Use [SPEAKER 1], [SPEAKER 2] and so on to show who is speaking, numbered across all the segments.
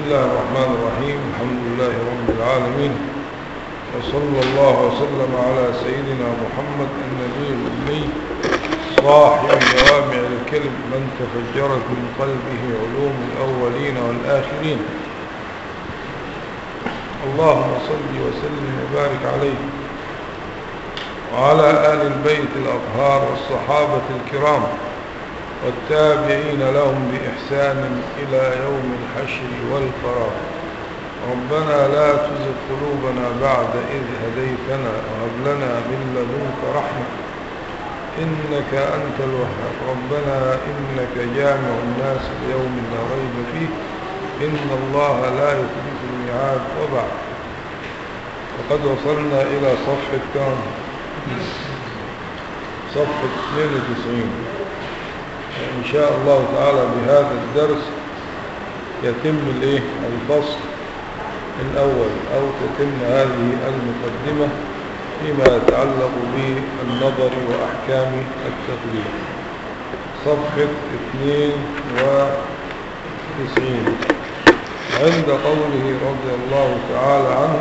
[SPEAKER 1] الله الرحمن الرحيم الحمد لله رب العالمين وصلى الله وسلم على سيدنا محمد النبي الأمي صاحب جوامع الكلم من تفجرت من قلبه علوم الأولين والآخرين اللهم صل وسلم وبارك عليه وعلى آل البيت الأطهار والصحابة الكرام والتابعين لهم بإحسان إلى يوم الحشر والفراغ ربنا لا تزغ قلوبنا بعد إذ هديتنا وهب لنا من لدنك رحمة إنك أنت الوهاب ربنا إنك جامع الناس ليوم لا ريب فيه إن الله لا يخلف الميعاد وبعد وقد وصلنا إلى صفحة كام صفحة 92 إن شاء الله تعالى بهذا الدرس يتم الايه الفصل الأول أو تتم هذه المقدمة فيما يتعلق بالنظر وأحكام التقليد صفحة 92 عند قوله رضي الله تعالى عنه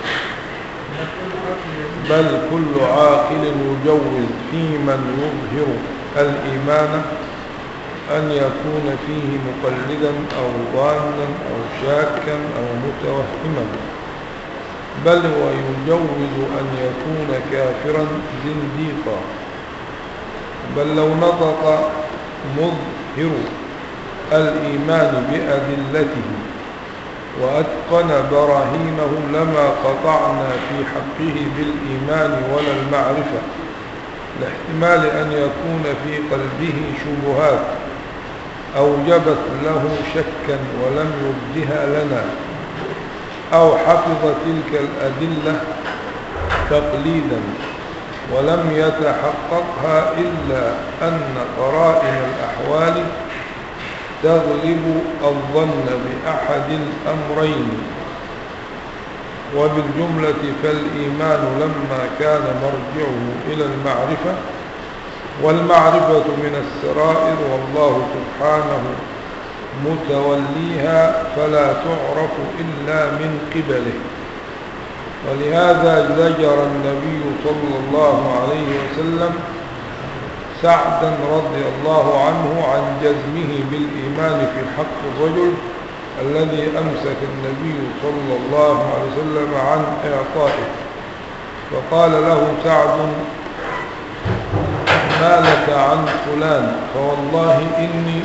[SPEAKER 1] بل كل عاقل يجوز في من يظهر الإيمان أن يكون فيه مقلدا أو ظانا أو شاكا أو متوهما بل ويجوز أن يكون كافرا زنديقا بل لو نطق مظهر الإيمان بأدلته وأتقن براهينه لما قطعنا في حقه بالإيمان ولا المعرفة لاحتمال أن يكون في قلبه شبهات أوجبت له شكا ولم يبدها لنا أو حفظ تلك الأدلة تقليدا ولم يتحققها إلا أن قرائن الأحوال تغلب الظن بأحد الأمرين وبالجملة فالإيمان لما كان مرجعه إلى المعرفة والمعرفة من السرائر والله سبحانه متوليها فلا تعرف إلا من قبله ولهذا زجر النبي صلى الله عليه وسلم سعدا رضي الله عنه عن جزمه بالإيمان في حق الرجل الذي أمسك النبي صلى الله عليه وسلم عن إعطائه فقال له سعد ما لك عن فلان فوالله إني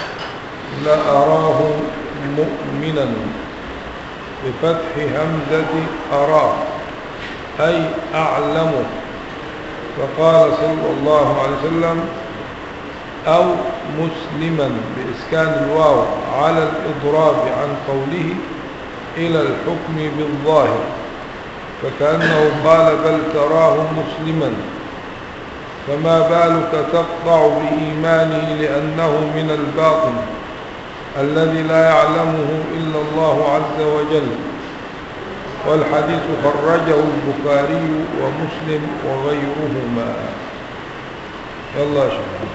[SPEAKER 1] لأراه مؤمنا بفتح همزة أراه أي أعلمه فقال صلى الله عليه وسلم أو مسلما بإسكان الواو على الإضراب عن قوله إلى الحكم بالظاهر فكأنه قال بل تراه مسلما فما بالك تقطع بإيمانه لأنه من الباطن الذي لا يعلمه إلا الله عز وجل والحديث خرجه البخاري ومسلم وغيرهما يلا يا شيخ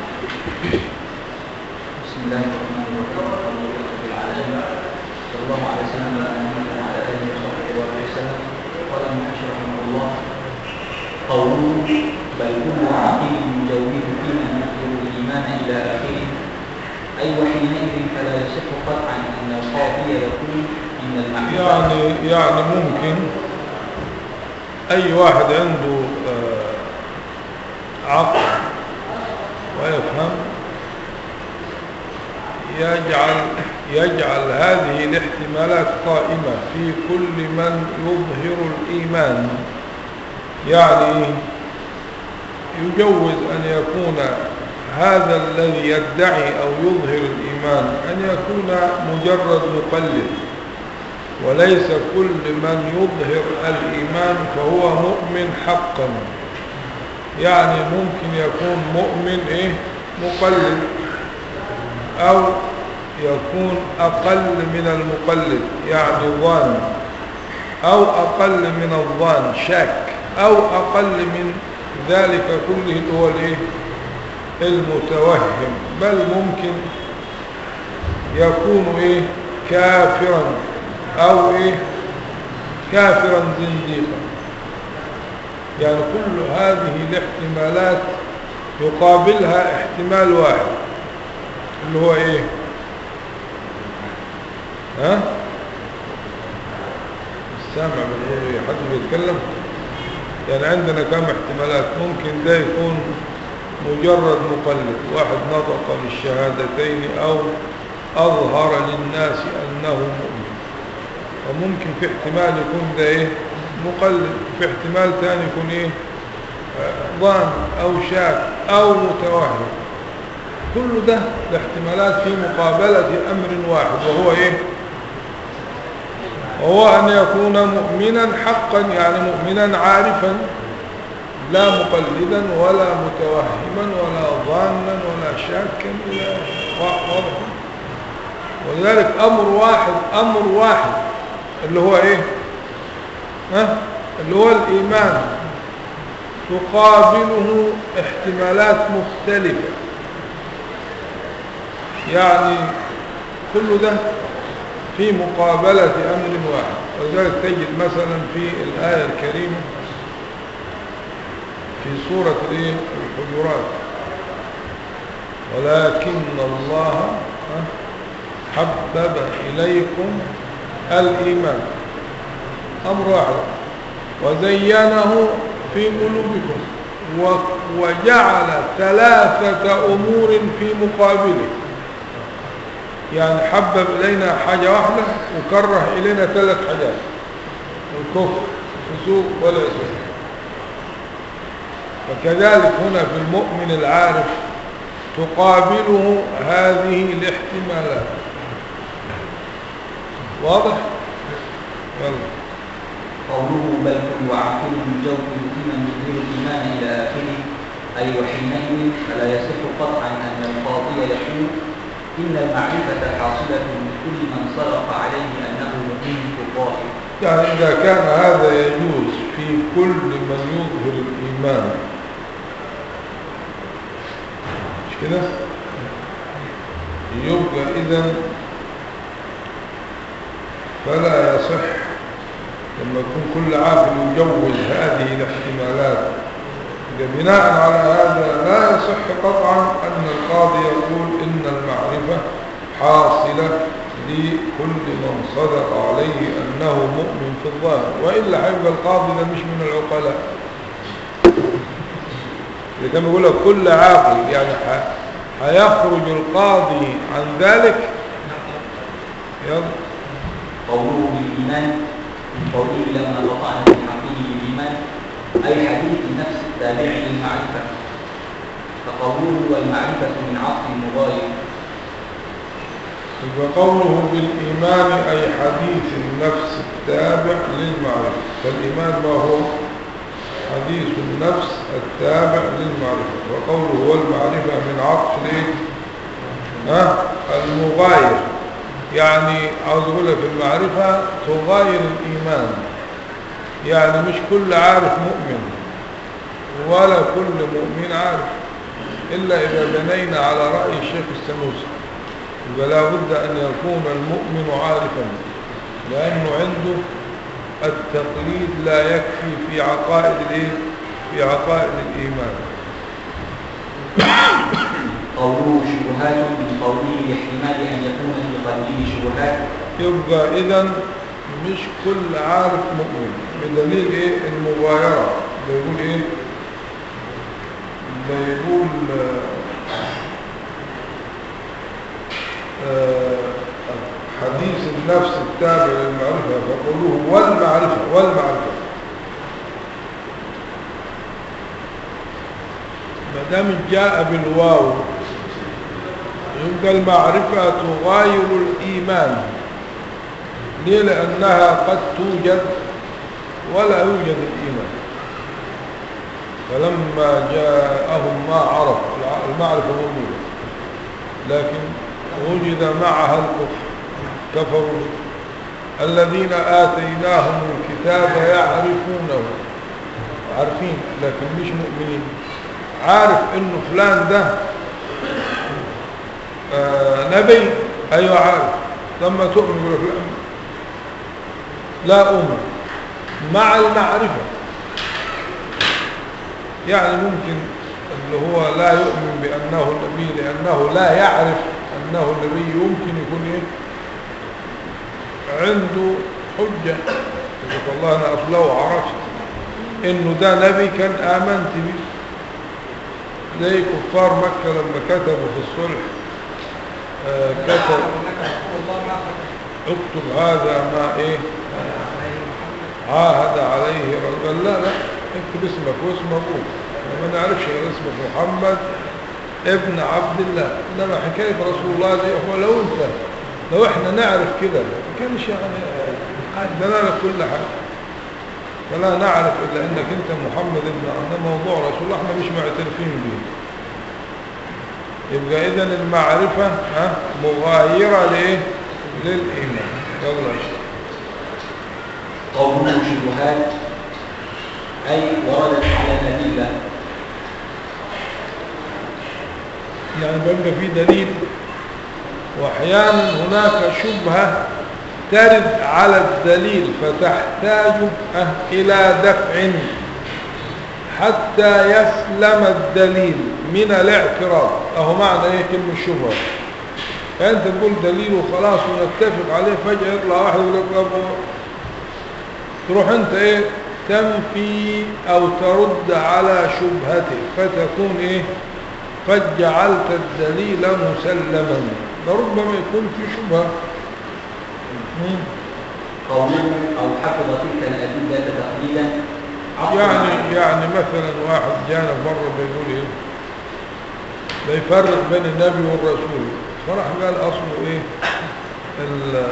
[SPEAKER 2] بسم الله الرحمن الرحيم الحمد لله رب العالمين صلى الله على سيدنا محمد وعلى اله وصحبه وسلم قال المحشر رحمه الله قوله بل كل عاقل يجوز فيما يظهر الايمان الى اخره اي وحينئذ فلا يصح قطعا ان القاضي يقول ان المعرفه
[SPEAKER 1] يعني يعني ممكن أي واحد عنده آه، عقل ويفهم يجعل يجعل هذه الاحتمالات قائمة في كل من يظهر الإيمان يعني يجوز أن يكون هذا الذي يدعي أو يظهر الإيمان أن يكون مجرد مقلد وليس كل من يظهر الإيمان فهو مؤمن حقا يعني ممكن يكون مؤمن إيه مقلد أو يكون أقل من المقلد يعني ظان أو أقل من الظان شك أو أقل من ذلك كله اللي هو الإيه المتوهم بل ممكن يكون إيه كافرا أو إيه كافرا زنديقا يعني كل هذه الاحتمالات يقابلها احتمال واحد اللي هو ايه ها السامع بنقول ايه حد بيتكلم يعني عندنا كم احتمالات ممكن ده يكون مجرد مقلد واحد نطق بالشهادتين او اظهر للناس انه مؤمن وممكن في احتمال يكون ده ايه مقلد في احتمال ثاني يكون ايه ظان او شاك او متوهم كل ده الاحتمالات في مقابلة امر واحد وهو ايه وهو ان يكون مؤمنا حقا يعني مؤمنا عارفا لا مقلدا ولا متوهما ولا ظانا ولا شاكا الى واضح ولذلك امر واحد امر واحد اللي هو ايه ها اللي هو الايمان تقابله احتمالات مختلفة يعني كل ده في مقابلة أمر واحد ولذلك تجد مثلا في الآية الكريمة في سورة الحجرات ولكن الله حبب إليكم الإيمان أمر واحد وزينه في قلوبكم وجعل ثلاثة أمور في مقابله يعني حبب إلينا حاجة واحدة وكره إلينا ثلاث حاجات الكفر الفسوق والعصيان وكذلك هنا في المؤمن العارف تقابله هذه الاحتمالات واضح؟ يلا
[SPEAKER 2] قوله بل كل عاقل جوف فيمن يظهر الايمان الى اخره اي وحينئذ فلا يصح قطعا ان القاضي يقول ان المعرفه حاصله لكل من صرف عليه انه مؤمن في الظاهر
[SPEAKER 1] يعني إذا كان هذا يجوز في كل من يظهر الإيمان مش كده يبقى إذا فلا يصح لما يكون كل عاقل يجوز هذه الاحتمالات إذا بناء على هذا لا يصح قطعا أن القاضي يقول إن المعرفة حاصلة لكل من صدق عليه أنه مؤمن في الظاهر وإلا حيبقى القاضي ده مش من العقلاء إذا كان بيقول لك كل عاقل يعني هيخرج القاضي عن ذلك يلا
[SPEAKER 2] قوله بالإيمان من قوله لما وقعنا في حقه بالإيمان أي حديث النفس التابع للمعرفة فقوله والمعرفة من عطف مغاير
[SPEAKER 1] يبقى قوله بالإيمان أي حديث النفس التابع للمعرفة فالإيمان ما هو حديث النفس التابع للمعرفة وقوله والمعرفة من عطف ليه ها المغاير يعني عاوز اقول لك المعرفة تغاير الإيمان يعني مش كل عارف مؤمن ولا كل مؤمن عارف إلا إذا بنينا على رأي الشيخ السنوسي يبقى لا بد أن يكون المؤمن عارفا لأنه عنده التقليد لا يكفي في عقائد الايه في عقائد الإيمان
[SPEAKER 2] قوله شبهات من قوله لاحتمال أن يكون في قلبه شبهات
[SPEAKER 1] يبقى إذا مش كل عارف مؤمن بدليل إيه المغايرة ده يقول إيه ده يقول آه حديث النفس التابع للمعرفة فقولوه والمعرفة والمعرفة ما دام جاء بالواو يبقى المعرفة تغاير الإيمان ليه لأنها قد توجد ولا يوجد الإيمان فلما جاءهم ما عرف المعرفة موجودة لكن وجد معها الكفر كفروا الذين آتيناهم الكتاب يعرفونه عارفين لكن مش مؤمنين عارف انه فلان ده آه نبي ايوه عارف لما تؤمن يقول لك لا أؤمن مع المعرفة يعني ممكن اللي هو لا يؤمن بأنه نبي لأنه لا يعرف أنه نبي يمكن يكون إيه عنده حجة يقول والله أنا أصله عرفت إنه ده نبي كان آمنت به زي كفار مكة لما كتبوا في الصلح آه كتب اكتب هذا ما ايه عاهد عليه رجل لا لا اكتب اسمك واسم ابوك ما نعرفش غير اسمك محمد ابن عبد الله انما حكايه رسول الله دي هو لو انت لو احنا نعرف كده ما كانش يعني ده نعرف كل حاجه فلا نعرف الا انك انت محمد ابن عبد موضوع رسول الله احنا مش معترفين به يبقى اذا المعرفه ها مغايره لايه للايمان يلا يا شيخ.
[SPEAKER 2] قوله شبهات أي وردت على الأدلة
[SPEAKER 1] يعني بيبقى في دليل واحيانا هناك شبهة ترد على الدليل فتحتاج أه إلى دفع حتى يسلم الدليل من الاعتراض أهو معنى إيه كلمة شبهة فأنت تقول دليل وخلاص ونتفق عليه فجأة يطلع واحد يقول لك أبو تروح أنت إيه تنفي أو ترد على شبهته فتكون إيه قد جعلت الدليل مسلما لربما يكون في شبهة مم.
[SPEAKER 2] قوله أو حفظ تلك الأدلة تقليدا عقلا
[SPEAKER 1] يعني يعني مثلا واحد جانا مرة بيقول ايه بيفرق بين النبي والرسول فراح قال اصله ايه ال-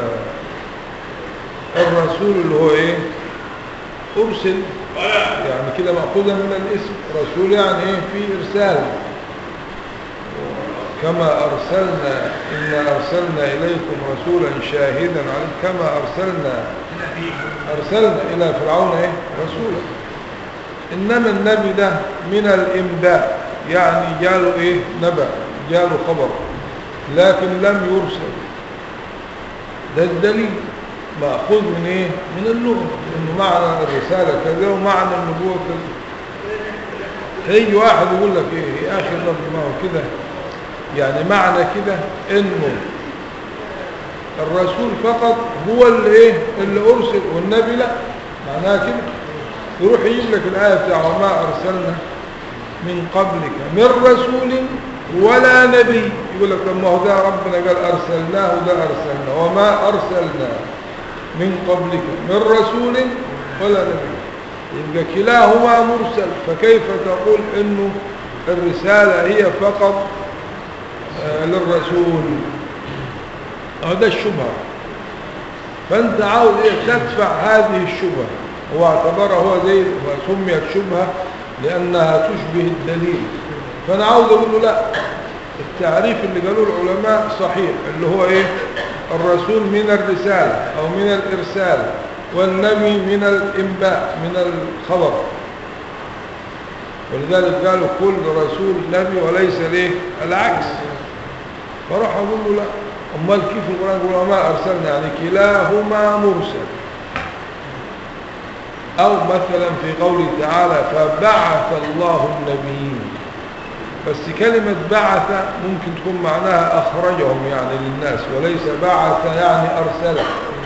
[SPEAKER 1] الرسول اللي هو ايه ارسل يعني كده مأخوذة من الاسم رسول يعني ايه في ارسال كما أرسلنا إنا أرسلنا إليكم رسولا شاهدا عليكم كما أرسلنا أرسلنا إلى فرعون إيه؟ رسولا إنما النبي ده من الإنباء يعني جاله إيه نبأ جاله خبر لكن لم يرسل ده الدليل مأخوذ من إيه من اللغة إنه معنى الرسالة كذا ومعنى النبوة كذا هيجي واحد يقول لك إيه يا أخي الرب ما هو كده يعني معنى كده إنه الرسول فقط هو اللي ايه اللي ارسل والنبي لا معناها كده يروح يجيب لك الايه بتاع وما ارسلنا من قبلك من رسول ولا نبي يقول لك لما هو ده ربنا قال ارسلناه وده ارسلنا وما ارسلنا من قبلك من رسول ولا نبي يبقى كلاهما مرسل فكيف تقول انه الرساله هي فقط آه، للرسول هذا الشبهة فأنت عاوز إيه تدفع هذه الشبهة هو اعتبرها هو زي وسميت شبهة لأنها تشبه الدليل فأنا عاوز أقول له لا التعريف اللي قالوه العلماء صحيح اللي هو إيه الرسول من الرسالة أو من الإرسال والنبي من الإنباء من الخبر ولذلك قالوا كل رسول نبي وليس ليه العكس فراح أقول له لا أمال كيف القرآن يقول وما أرسلنا يعني كلاهما مرسل أو مثلا في قوله تعالى فبعث الله النبيين بس كلمة بعث ممكن تكون معناها أخرجهم يعني للناس وليس بعث يعني أرسل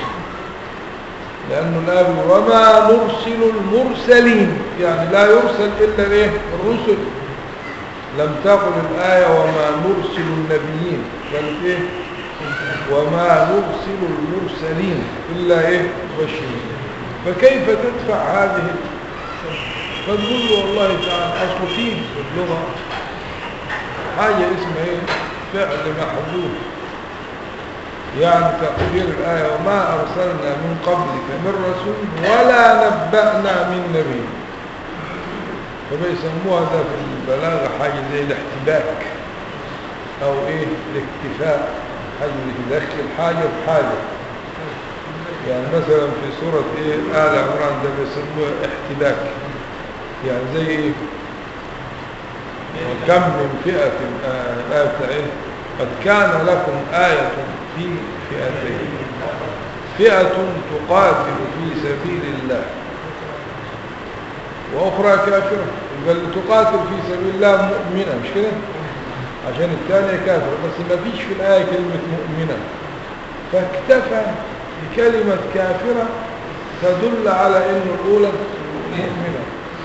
[SPEAKER 1] لأنه الآب وما نرسل المرسلين يعني لا يرسل إلا إيه الرسل لم تقل الآية وما نرسل النبيين بل إيه وما نرسل المرسلين إلا إيه مبشرين فكيف تدفع هذه فتقول له والله تعالى أصل فيه في اللغة حاجة اسمها إيه فعل محذوف يعني تقدير الآية وما أرسلنا من قبلك من رسول ولا نبأنا من نبي فبيسموها ده في البلاغة حاجة زي الاحتباك أو إيه الاكتفاء حاجة اللي يدخل حاجة في حاجة يعني مثلا في سورة إيه آل عمران ده بيسموها احتباك يعني زي إيه وكم من فئة آه، الآية بتاع إيه قد كان لكم آية في فئتين فئة تقاتل في سبيل الله وأخرى كافرة يبقى اللي تقاتل في سبيل الله مؤمنة مش كده عشان الثانية كافرة بس ما فيش في الآية كلمة مؤمنة فاكتفى بكلمة كافرة تدل على أن الأولى مؤمنة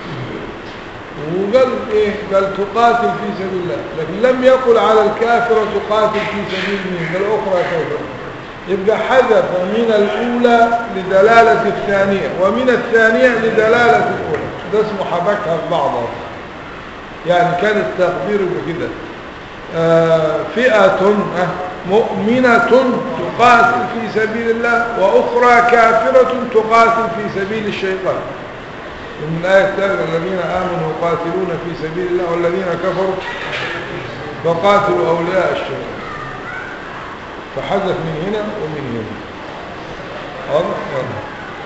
[SPEAKER 1] وقال إيه قال تقاتل في سبيل الله لكن لم يقل على الكافرة تقاتل في سبيل مين بل أخرى كافرة يبقى حذف من الأولى لدلالة الثانية ومن الثانية لدلالة الأولى ده اسمه حبكها في بعضها يعني كان التقدير بكده آه فئة آه مؤمنة تقاتل في سبيل الله وأخرى كافرة تقاتل في سبيل الشيطان ومن الآية الثالثة الذين آمنوا يقاتلون في سبيل الله والذين كفروا فقاتلوا أولياء الشيطان فحذف من هنا ومن هنا واضح واضح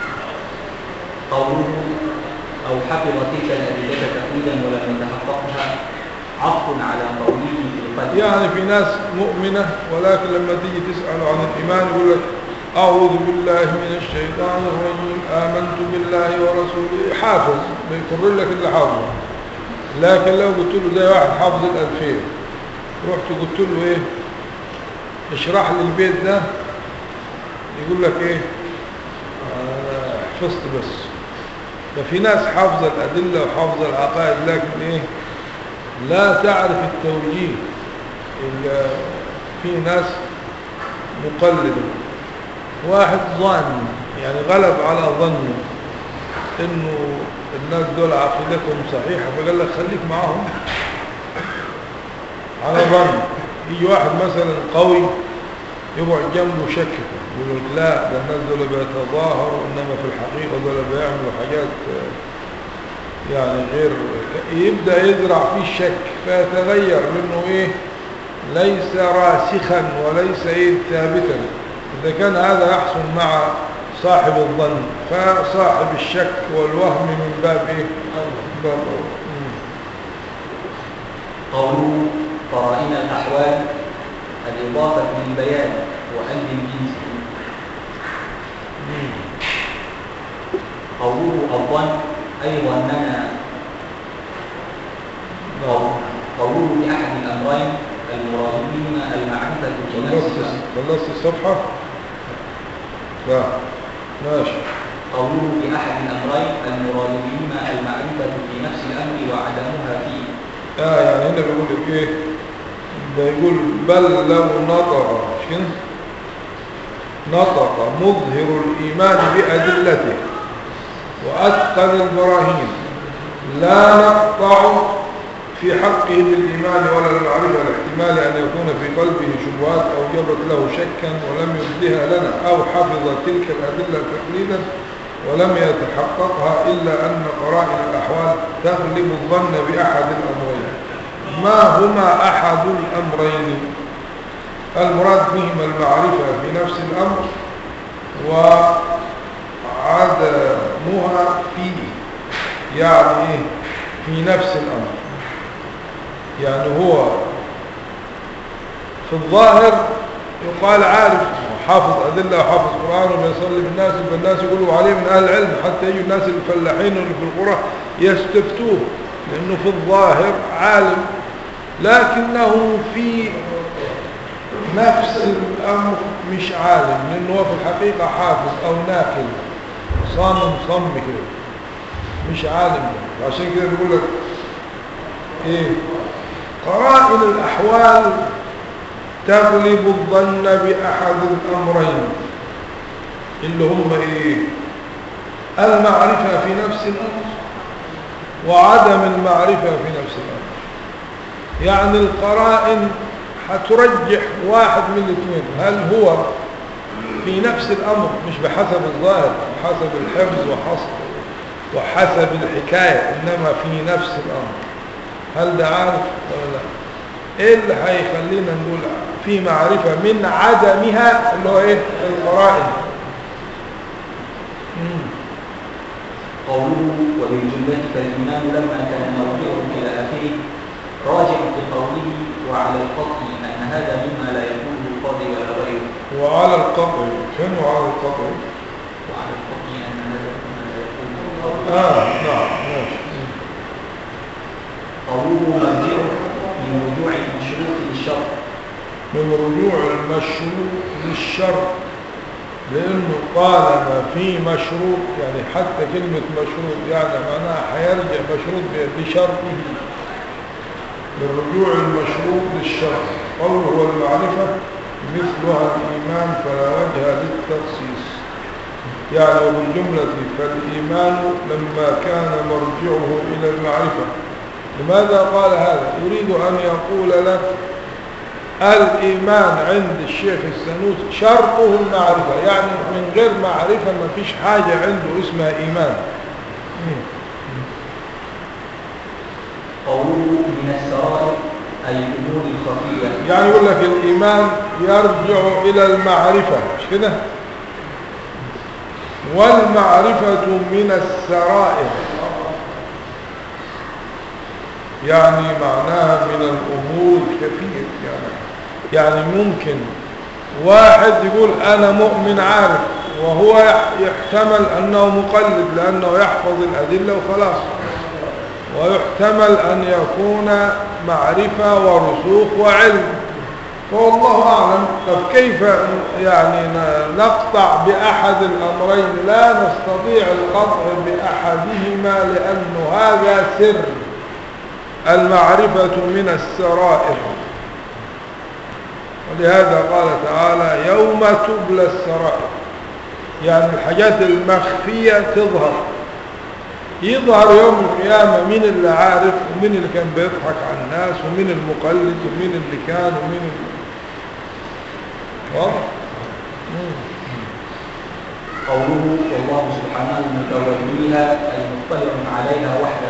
[SPEAKER 2] قوله أو حفظ تلك الأدلة تقليدا ولم يتحققها عطف على قوله في القدر
[SPEAKER 1] يعني في ناس مؤمنة ولكن لما تيجي تسأل عن الإيمان يقول لك أعوذ بالله من الشيطان الرجيم آمنت بالله ورسوله حافظ بيقر لك اللي حافظه لكن لو قلت له زي واحد حافظ الألفين رحت قلت له إيه اشرح لي البيت ده يقول لك إيه أنا حفظت بس ففي ناس حافظة الأدلة وحافظة العقائد لكن إيه لا تعرف التوجيه إلا في ناس مقلد واحد ظن يعني غلب على ظنه انه الناس دول عقيدتهم صحيحة فقال لك خليك معاهم على ظن يجي واحد مثلا قوي يقعد جنبه شك يقول لك لا ده الناس دول بيتظاهروا انما في الحقيقة دول بيعملوا حاجات يعني غير يبدأ يزرع فيه الشك فيتغير لانه ايه ليس راسخا وليس ايه ثابتا اذا كان هذا يحصل مع صاحب الظن فصاحب الشك والوهم من باب ايه باب
[SPEAKER 2] قوله قرائن الأحوال الإضافة للبيان وقلب الجنس قوله الظن أي ظننا قوله بأحد الأمرين المرادين المعرفة في
[SPEAKER 1] خلصت
[SPEAKER 2] نفسها
[SPEAKER 1] خلصت الصفحة لا ماشي
[SPEAKER 2] قوله بأحد الأمرين المراد بهما المعرفة في نفس الأمر وعدمها فيه
[SPEAKER 1] اه يعني هنا بيقول لك ايه بيقول بل لو نطق مش كده نطق مظهر الإيمان بأدلته وأتقن البراهين لا نقطع في حقه بالإيمان ولا المعرفة الاحتمال أن يكون في قلبه شبهات أو جبت له شكا ولم يبدها لنا أو حفظ تلك الأدلة تقليدا ولم يتحققها إلا أن قرائن الأحوال تغلب الظن بأحد الأمرين ما هما أحد الأمرين المراد بهما المعرفة في نفس الأمر وعدمها فيه يعني إيه؟ في نفس الأمر يعني هو في الظاهر يقال عارف حافظ أدلة وحافظ قرآن وبيصلي بالناس فالناس يقولوا عليه من أهل العلم حتى يجوا الناس الفلاحين اللي في القرى يستفتوه لأنه في الظاهر عالم لكنه في نفس الأمر مش عالم لأنه هو في الحقيقة حافظ أو ناقل صامم صم كده مش عالم عشان كده بيقول لك ايه قرائن الأحوال تغلب الظن بأحد الأمرين اللي هم إيه المعرفة في نفس الأمر وعدم المعرفة في نفس الأمر يعني القرائن هترجح واحد من الاثنين هل هو في نفس الأمر مش بحسب الظاهر وحسب الحفظ وحسب وحسب الحكاية إنما في نفس الأمر هل ده عارف ولا لا ايه اللي هيخلينا نقول في معرفة من عدمها اللي هو ايه القرائن مم.
[SPEAKER 2] قوله وبالجملة فالإيمان لما كان مرجعه إلى آخره راجع في قوله وعلى القطع أن هذا مما لا يقوله القاضي ولا غيره
[SPEAKER 1] وعلى القطع فين وعلى القطع
[SPEAKER 2] وعلى الحكم أن هذا يكون
[SPEAKER 1] اه نعم ماشي
[SPEAKER 2] قوله مرجع من رجوع المشروط للشرط
[SPEAKER 1] من رجوع المشروط للشرط لأنه طالما في مشروط يعني حتى كلمة مشروط يعني معناها هيرجع مشروط بشرطه من رجوع المشروط للشرط قوله هو المعرفة مثلها الإيمان فلا وجه للتخصيص يعني وبالجملة فالإيمان لما كان مرجعه إلى المعرفة لماذا قال هذا يريد أن يقول لك الإيمان عند الشيخ السنوس شرطه المعرفة يعني من غير معرفة ما فيش حاجة عنده اسمها إيمان
[SPEAKER 2] قوله من السرائر أي الأمور الخفية
[SPEAKER 1] يعني يقول لك الإيمان يرجع إلى المعرفة مش كده والمعرفة من السرائر يعني معناها من الأمور الكثير يعني يعني ممكن واحد يقول أنا مؤمن عارف وهو يحتمل أنه مقلد لأنه يحفظ الأدلة وخلاص ويحتمل أن يكون معرفة ورسوخ وعلم فوالله أعلم طب كيف يعني نقطع بأحد الأمرين لا نستطيع القطع بأحدهما لأنه هذا سر المعرفة من السرائر ولهذا قال تعالى يوم تبلى السرائر يعني الحاجات المخفية تظهر يظهر يوم القيامة مين اللي عارف ومين اللي كان بيضحك على الناس ومين المقلد ومين اللي كان ومين اللي واضح
[SPEAKER 2] قوله والله سبحانه متوليها أي مطلع عليها وحده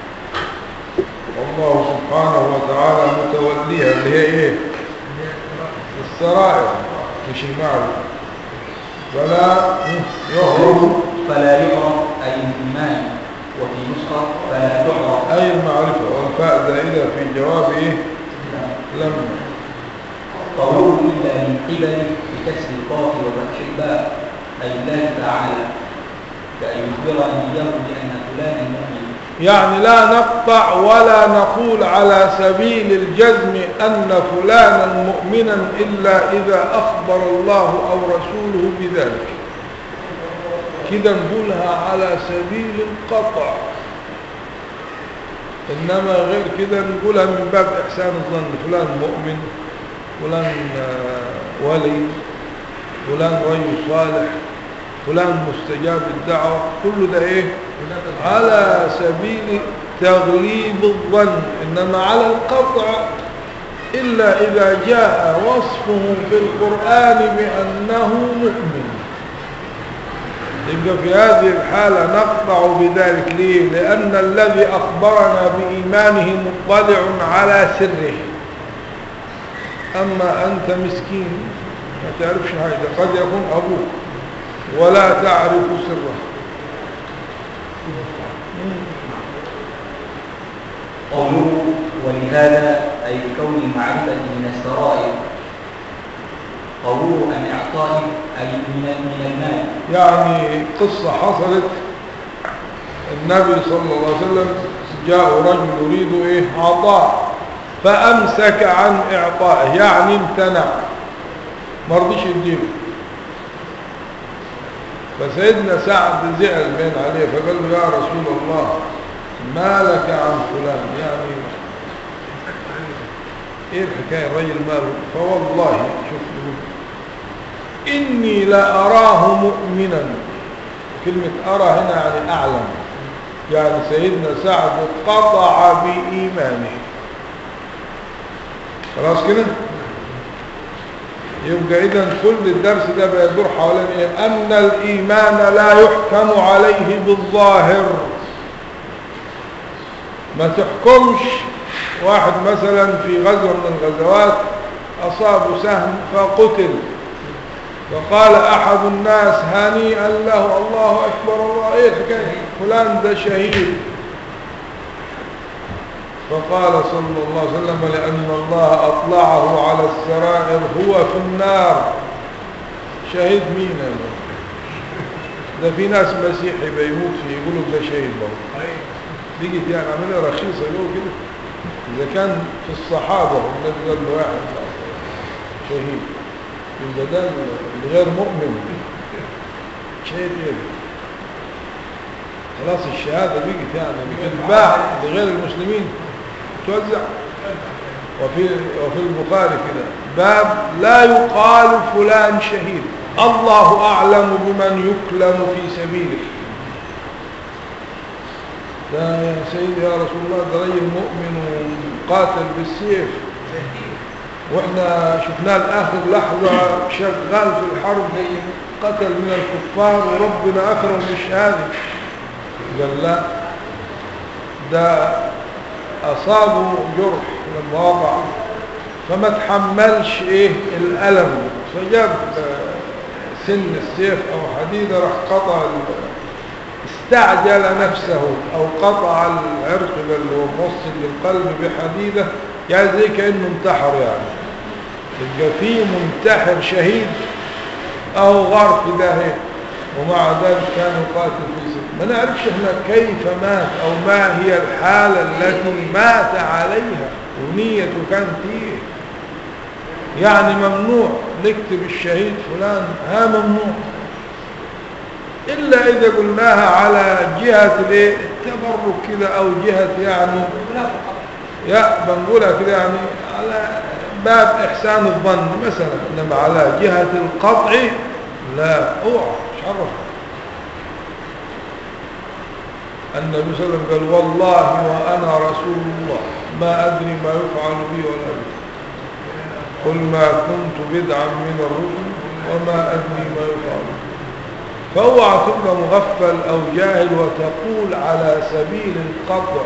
[SPEAKER 1] والله سبحانه وتعالى متوليها اللي هي ايه السرائر مش المعرفة فلا يعرف
[SPEAKER 2] قوله فلا يعرف أي الإيمان وفي نسخة فلا تعرف
[SPEAKER 1] أي المعرفة والفاء زائدة في جواب إيه لما
[SPEAKER 2] قوله إلا من قبل بكسر القاف وفتح الباء أي الله تعالى كأن يخبر أن يرد بأن فلانا مؤمن
[SPEAKER 1] يعني لا نقطع ولا نقول على سبيل الجزم أن فلانا مؤمنا إلا إذا أخبر الله أو رسوله بذلك كده نقولها على سبيل القطع إنما غير كده نقولها من باب إحسان الظن فلان مؤمن فلان آه، ولي فلان رجل صالح فلان مستجاب الدعوة كل ده إيه على سبيل تغليب الظن إنما على القطع إلا إذا جاء وصفه في القرآن بأنه مؤمن يبقى في هذه الحالة نقطع بذلك ليه لأن الذي أخبرنا بإيمانه مطلع على سره أما أنت مسكين ما تعرفش حاجة قد يكون أبوك ولا تعرف سره
[SPEAKER 2] قوله ولهذا أي بكون المعرفة من السرائر قوله أن إعطائه أي من من المال
[SPEAKER 1] يعني قصة حصلت النبي صلى الله عليه وسلم جاء رجل يريد إيه عطاء فأمسك عن إعطائه يعني امتنع ما رضيش يديله فسيدنا سعد زعل بين عليه فقال له يا رسول الله ما لك عن فلان يعني ايه الحكاية الرجل ماله فوالله شوف يقول إني لأراه مؤمنا كلمة أرى هنا يعني أعلم يعني سيدنا سعد قطع بإيمانه خلاص كده يبقى إذا كل الدرس ده بيدور حوالين إيه؟ أن الإيمان لا يحكم عليه بالظاهر ما تحكمش واحد مثلا في غزوة من الغزوات أصاب سهم فقتل فقال أحد الناس هنيئا له الله أكبر الله إيه الحكاية فلان ده شهيد فقال صلى الله عليه وسلم لأن الله أطلعه على السرائر هو في النار شهيد مين يا مولانا؟ ده في ناس مسيحي بيموت فيه يقولوا ده شهيد برضه بيجي يعني عملية رخيصة يقولوا كده إذا كان في الصحابة النبي قال له واحد شهيد يبقى ده الغير مؤمن شهيد ايه خلاص الشهادة بيجت يعني بتتباع لغير المسلمين توزع وفي وفي البخاري كده باب لا يقال فلان شهيد الله أعلم بمن يكلم في سبيله ده يا سيدي يا رسول الله ده رجل مؤمن وقاتل بالسيف واحنا شفناه لاخر لحظه شغال في الحرب قتل من الكفار وربنا اكرم بالشهاده قال لا ده اصابه جرح لما وقع فما تحملش ايه الالم فجاب سن السيف او حديده راح قطع استعجل نفسه او قطع العرق اللي هو موصل للقلب بحديده يعني زي كانه انتحر يعني يبقى في منتحر شهيد او غار في داهيه ومع ذلك كان يقاتل في سبيل ما نعرفش احنا كيف مات او ما هي الحاله التي مات عليها ونيته كانت ايه يعني ممنوع نكتب الشهيد فلان ها ممنوع إلا إذا قلناها على جهة الايه التبرك كده أو جهة يعني يا بنقولها كده يعني على باب إحسان الظن مثلا إنما على جهة القطع لا اوعى مش عرف النبي صلى الله عليه وسلم قال والله وأنا رسول الله ما أدري ما يفعل بي ولا بي قل ما كنت بدعا من الرسل وما أدري ما يفعل بي فاوعى تبقى مغفل او جاهل وتقول على سبيل القطع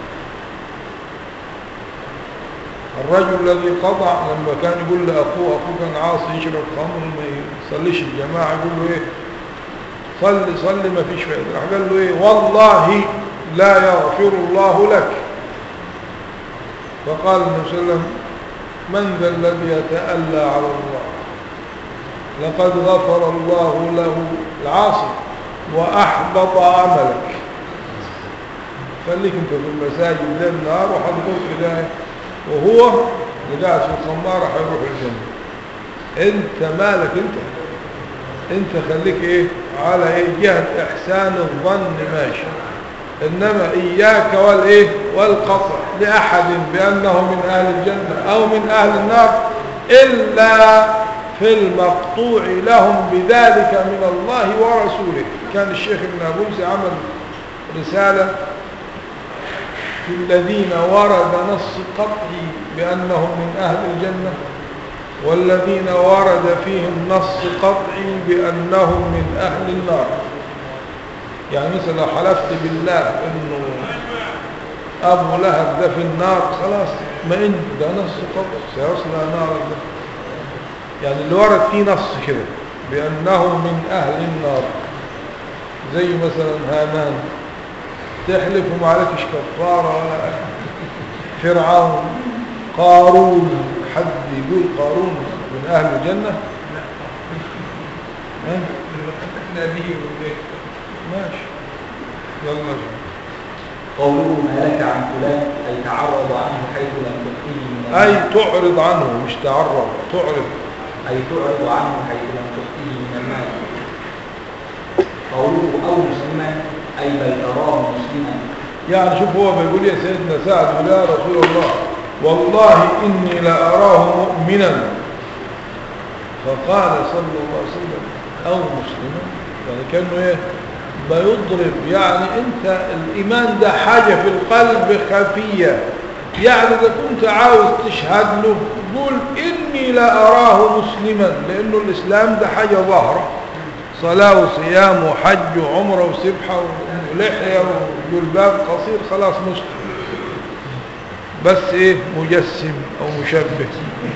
[SPEAKER 1] الرجل الذي قطع لما كان يقول لاخوه اخوه كان عاصي يشرب خمر ما يصليش الجماعه يقول له ايه صلي صلي ما فيش فائده راح قال له ايه والله لا يغفر الله لك فقال النبي صلى الله عليه وسلم من ذا الذي يتألى على الله لقد غفر الله له العاصي وأحبط عملك خليك انت في المساجد ليل النهار وحضرتك كده وهو اللي قاعد في الخمارة هيروح الجنة انت مالك انت انت خليك ايه على ايه جهة احسان الظن ماشي انما اياك والايه والقطع لاحد بانه من اهل الجنة او من اهل النار الا في المقطوع لهم بذلك من الله ورسوله كان الشيخ ابن أبوزي عمل رسالة في الذين ورد نص قطعي بأنهم من أهل الجنة والذين ورد فيهم نص قطعي بأنهم من أهل النار يعني مثلا لو حلفت بالله أنه أبو لهب ده في النار خلاص ما إن ده نص قطعي سيصلى نار ده يعني اللي ورد فيه نص كده بأنه من أهل النار زي مثلا هامان تحلف وما عليكش كفارة ولا فرعون قارون حد يقول قارون من أهل الجنة ماشي يلا
[SPEAKER 2] قوله ما لك عن فلان أي تعرض عنه حيث لم تخفيه من
[SPEAKER 1] أي
[SPEAKER 2] المال
[SPEAKER 1] تعرض عنه مش تعرض تعرض
[SPEAKER 2] أي تعرض عنه حيث لم تخفيه من المال قوله أو مسلما أي بل تراه مسلما
[SPEAKER 1] يعني شوف هو بيقول يا سيدنا سعد يقول يا رسول الله والله إني لأراه مؤمنا فقال صلى الله عليه وسلم أو مسلما يعني كأنه إيه بيضرب يعني أنت الإيمان ده حاجة في القلب خفية يعني إذا كنت عاوز تشهد له قول إني لأراه مسلما لأنه الإسلام ده حاجة ظاهرة صلاة وصيام وحج وعمرة وسبحة ولحية وجلباب قصير خلاص مسلم بس ايه مجسم او مشبه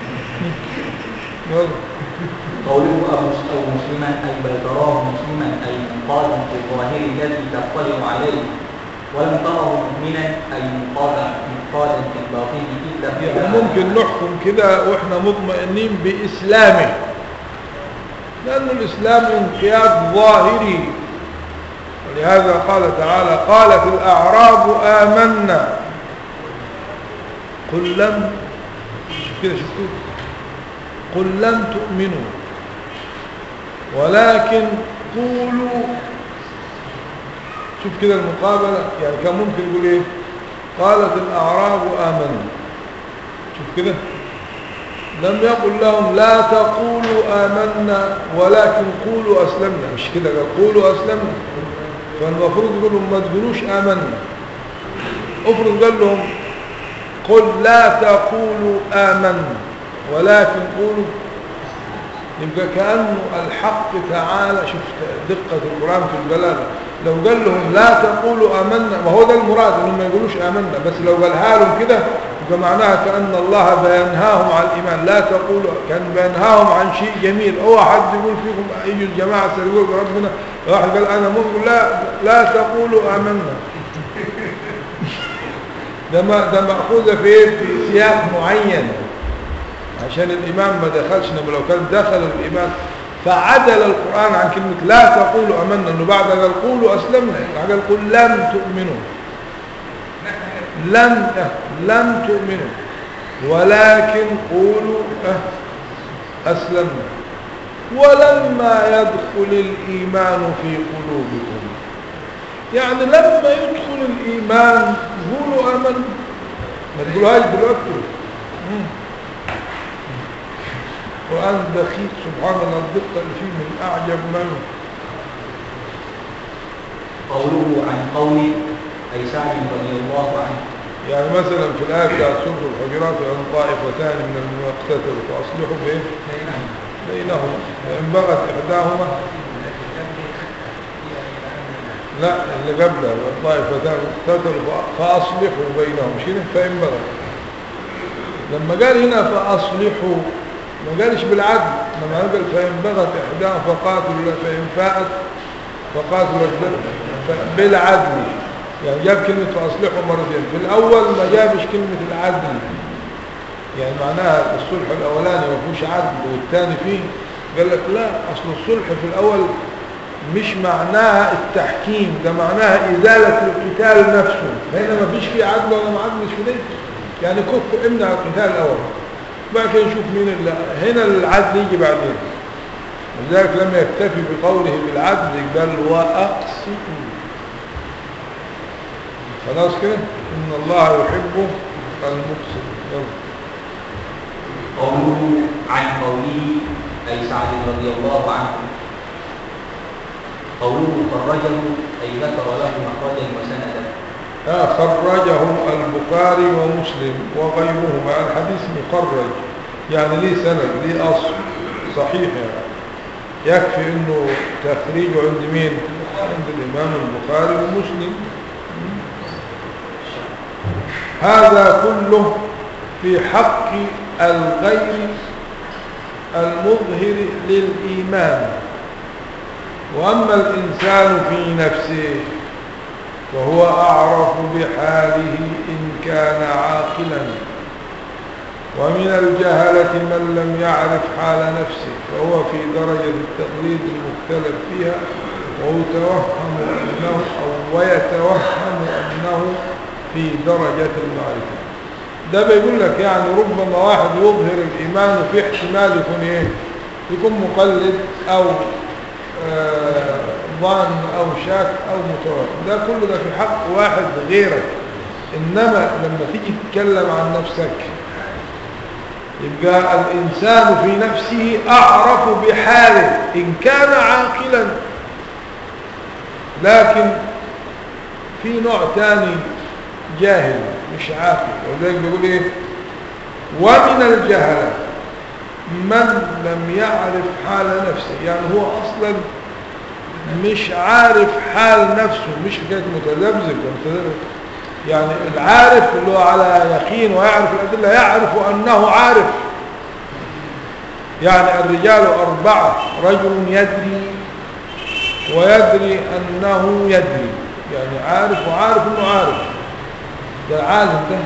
[SPEAKER 1] يلا
[SPEAKER 2] قوله أو مس- أو مسلما أي بل تراه مسلما أي منقادا في الظاهر الذي تطلع عليه ولم تره مؤمنا أي منقادا منقادا في الباطن إلا في
[SPEAKER 1] يعني ممكن نحكم كده واحنا مطمئنين باسلامه لأن الإسلام انقياد ظاهري ولهذا قال تعالى قالت الأعراب آمنا قل لم شوف كده شوف قل لم تؤمنوا ولكن قولوا شوف كده المقابلة يعني كان ممكن يقول ايه قالت الأعراب آمنا شوف كده لم يقل لهم لا تقولوا آمنا ولكن قولوا أسلمنا مش كده قال قولوا أسلمنا فالمفروض يقول لهم ما تقولوش آمنا افرض قال لهم قل لا تقولوا آمنا ولكن قولوا يبقى كأنه الحق تعالى شفت دقة القرآن في البلاغة لو قال لهم لا تقولوا آمنا ما هو ده المراد انهم ما يقولوش آمنا بس لو قالها لهم كده يبقى معناها كأن الله بينهاهم عن الإيمان لا تقولوا كان بينهاهم عن شيء جميل أو حد يقول فيكم أي الجماعة سيقول ربنا واحد قال أنا مؤمن لا لا تقولوا آمنا ده ما ده مأخوذة في إيه؟ في سياق معين عشان الإمام ما دخلش إنما لو كان دخل الإمام فعدل القرآن عن كلمة لا تقولوا أمنا إنه بعد قال قولوا أسلمنا بعد قال قل لم تؤمنوا لم لم تؤمنوا ولكن قولوا أسلمنا ولما يدخل الإيمان في قلوبكم يعني لما يدخل الإيمان قولوا آمنا ما تقولوهاش دلوقتي القرآن دقيق سبحان الله الدقة اللي فيه من أعجب ما
[SPEAKER 2] قوله عن قول أي سعد رضي الله عنه
[SPEAKER 1] يعني مثلا في الآية بتاعت سورة الحجرات وأن طائفتان من المقتتل فأصلحوا بين بينهما فإن بغت إحداهما لا اللي قبلها والطائفتان اقتتلوا فأصلحوا بينهم شنو فإن بغت لما قال هنا فأصلحوا ما قالش بالعدل لما قال فإن بغت إحداهم فقاتلوا فإن فاءت فقاتلوا بالعدل يعني جاب كلمة فأصلحوا مرتين في الأول ما جابش كلمة العدل يعني معناها الصلح الأولاني ما فيهوش عدل والثاني فيه قال لك لا أصل الصلح في الأول مش معناها التحكيم ده معناها إزالة القتال نفسه هنا ما فيش فيه عدل ولا ما عدل مش في يعني كف امنع القتال الأول بعد كده نشوف مين اللي هنا العدل يجي بعدين لذلك لما يكتفي بقوله بالعدل قال وأقسطوا خلاص كده إن الله يحب المقسط
[SPEAKER 2] قوله عن قوله أي سعد رضي الله عنه قوله خرجه أي ذكر له مخرجا وسندا
[SPEAKER 1] آه خرجه البخاري ومسلم وغيرهما الحديث مخرج يعني ليه سند ليه أصل صحيح يعني يكفي انه تخريجه عند مين عند الامام البخاري ومسلم هذا كله في حق الغير المظهر للإيمان وأما الإنسان في نفسه وهو أعرف بحاله إن كان عاقلا ومن الجهلة من لم يعرف حال نفسه فهو في درجة التقليد المختلف فيها ويتوهم أنه أو ويتوهم أنه في درجة المعرفة ده بيقول لك يعني ربما واحد يظهر الإيمان وفي احتمال يكون إيه يكون مقلد أو آه ظن أو شاك أو متوهم ده كله ده في حق واحد غيرك إنما لما تيجي تتكلم عن نفسك يبقى الإنسان في نفسه أعرف بحاله إن كان عاقلا لكن في نوع تاني جاهل مش عاقل ولذلك بيقول ايه ومن الجهلة من لم يعرف حال نفسه يعني هو أصلا مش عارف حال نفسه مش حكاية متذبذب يعني العارف اللي هو على يقين ويعرف الأدلة يعرف أنه عارف يعني الرجال أربعة رجل يدري ويدري أنه يدري يعني عارف وعارف أنه عارف ده عالم ده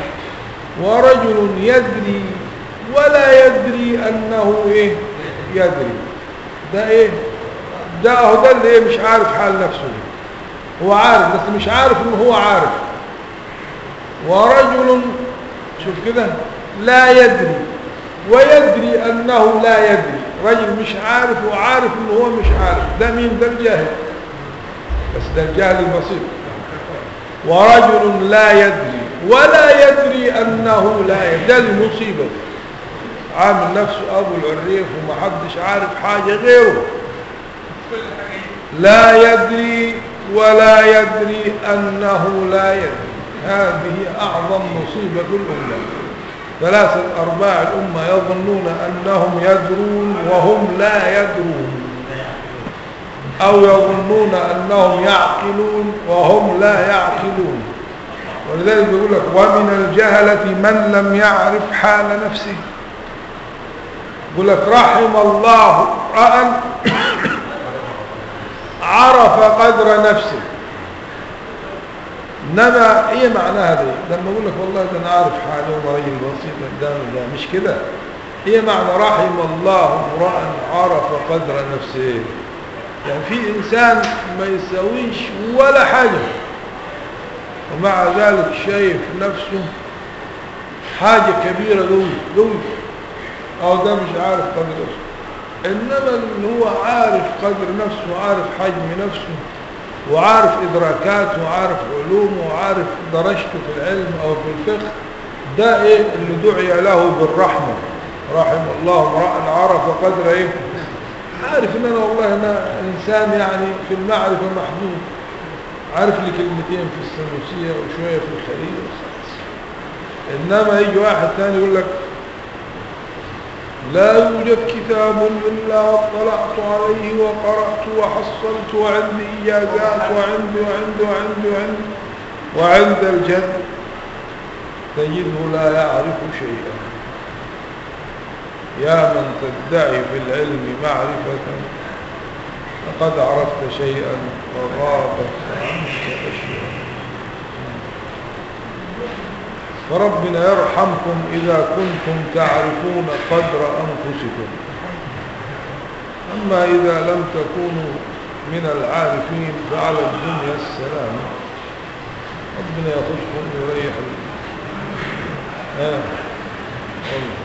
[SPEAKER 1] ورجل يدري ولا يدري أنه إيه يدري ده ايه ده اهو ده اللي ايه مش عارف حال نفسه هو عارف بس مش عارف ان هو عارف ورجل شوف كده لا يدري ويدري انه لا يدري رجل مش عارف وعارف ان هو مش عارف ده مين ده الجاهل بس ده الجهل البسيط ورجل لا يدري ولا يدري انه لا يدري ده المصيبه عامل نفسه ابو العريف ومحدش عارف حاجه غيره لا يدري ولا يدري انه لا يدري هذه اعظم مصيبه الامه ثلاثه ارباع الامه يظنون انهم يدرون وهم لا يدرون أو يظنون أنهم يعقلون وهم لا يعقلون ولذلك يقول لك ومن الجهلة من لم يعرف حال نفسه يقول لك رحم الله امرأ عرف قدر نفسه انما ايه معناها دي لما اقول لك والله ده انا عارف حالي وانا راجل بسيط قدامي ده مش كده ايه معنى رحم الله امرأ عرف قدر نفسه يعني في إنسان ما يسويش ولا حاجة ومع ذلك شايف نفسه حاجة كبيرة قوي قوي أو ده مش عارف قدر نفسه إنما اللي هو عارف قدر نفسه وعارف حجم نفسه وعارف إدراكاته وعارف علومه وعارف درجته في العلم أو في الفقه ده إيه اللي دعي له بالرحمة رحم الله امرأ عرف قدر إيه عارف ان انا والله انا انسان يعني في المعرفة محدود عارف لي كلمتين في السنوسية وشوية في الخليل انما يجي واحد ثاني يقول لك لا يوجد كتاب الا اطلعت عليه وقرأت وحصلت وعندي اجازات وعندي وعندي وعندي وعندي وعند الجد تجده لا يعرف شيئا يا من تدعي في العلم معرفة لقد عرفت شيئا وغابت عنك أشياء فربنا يرحمكم إذا كنتم تعرفون قدر أنفسكم أما إذا لم تكونوا من العارفين فعلى الدنيا السلام ربنا يخصكم ويريح آه. والله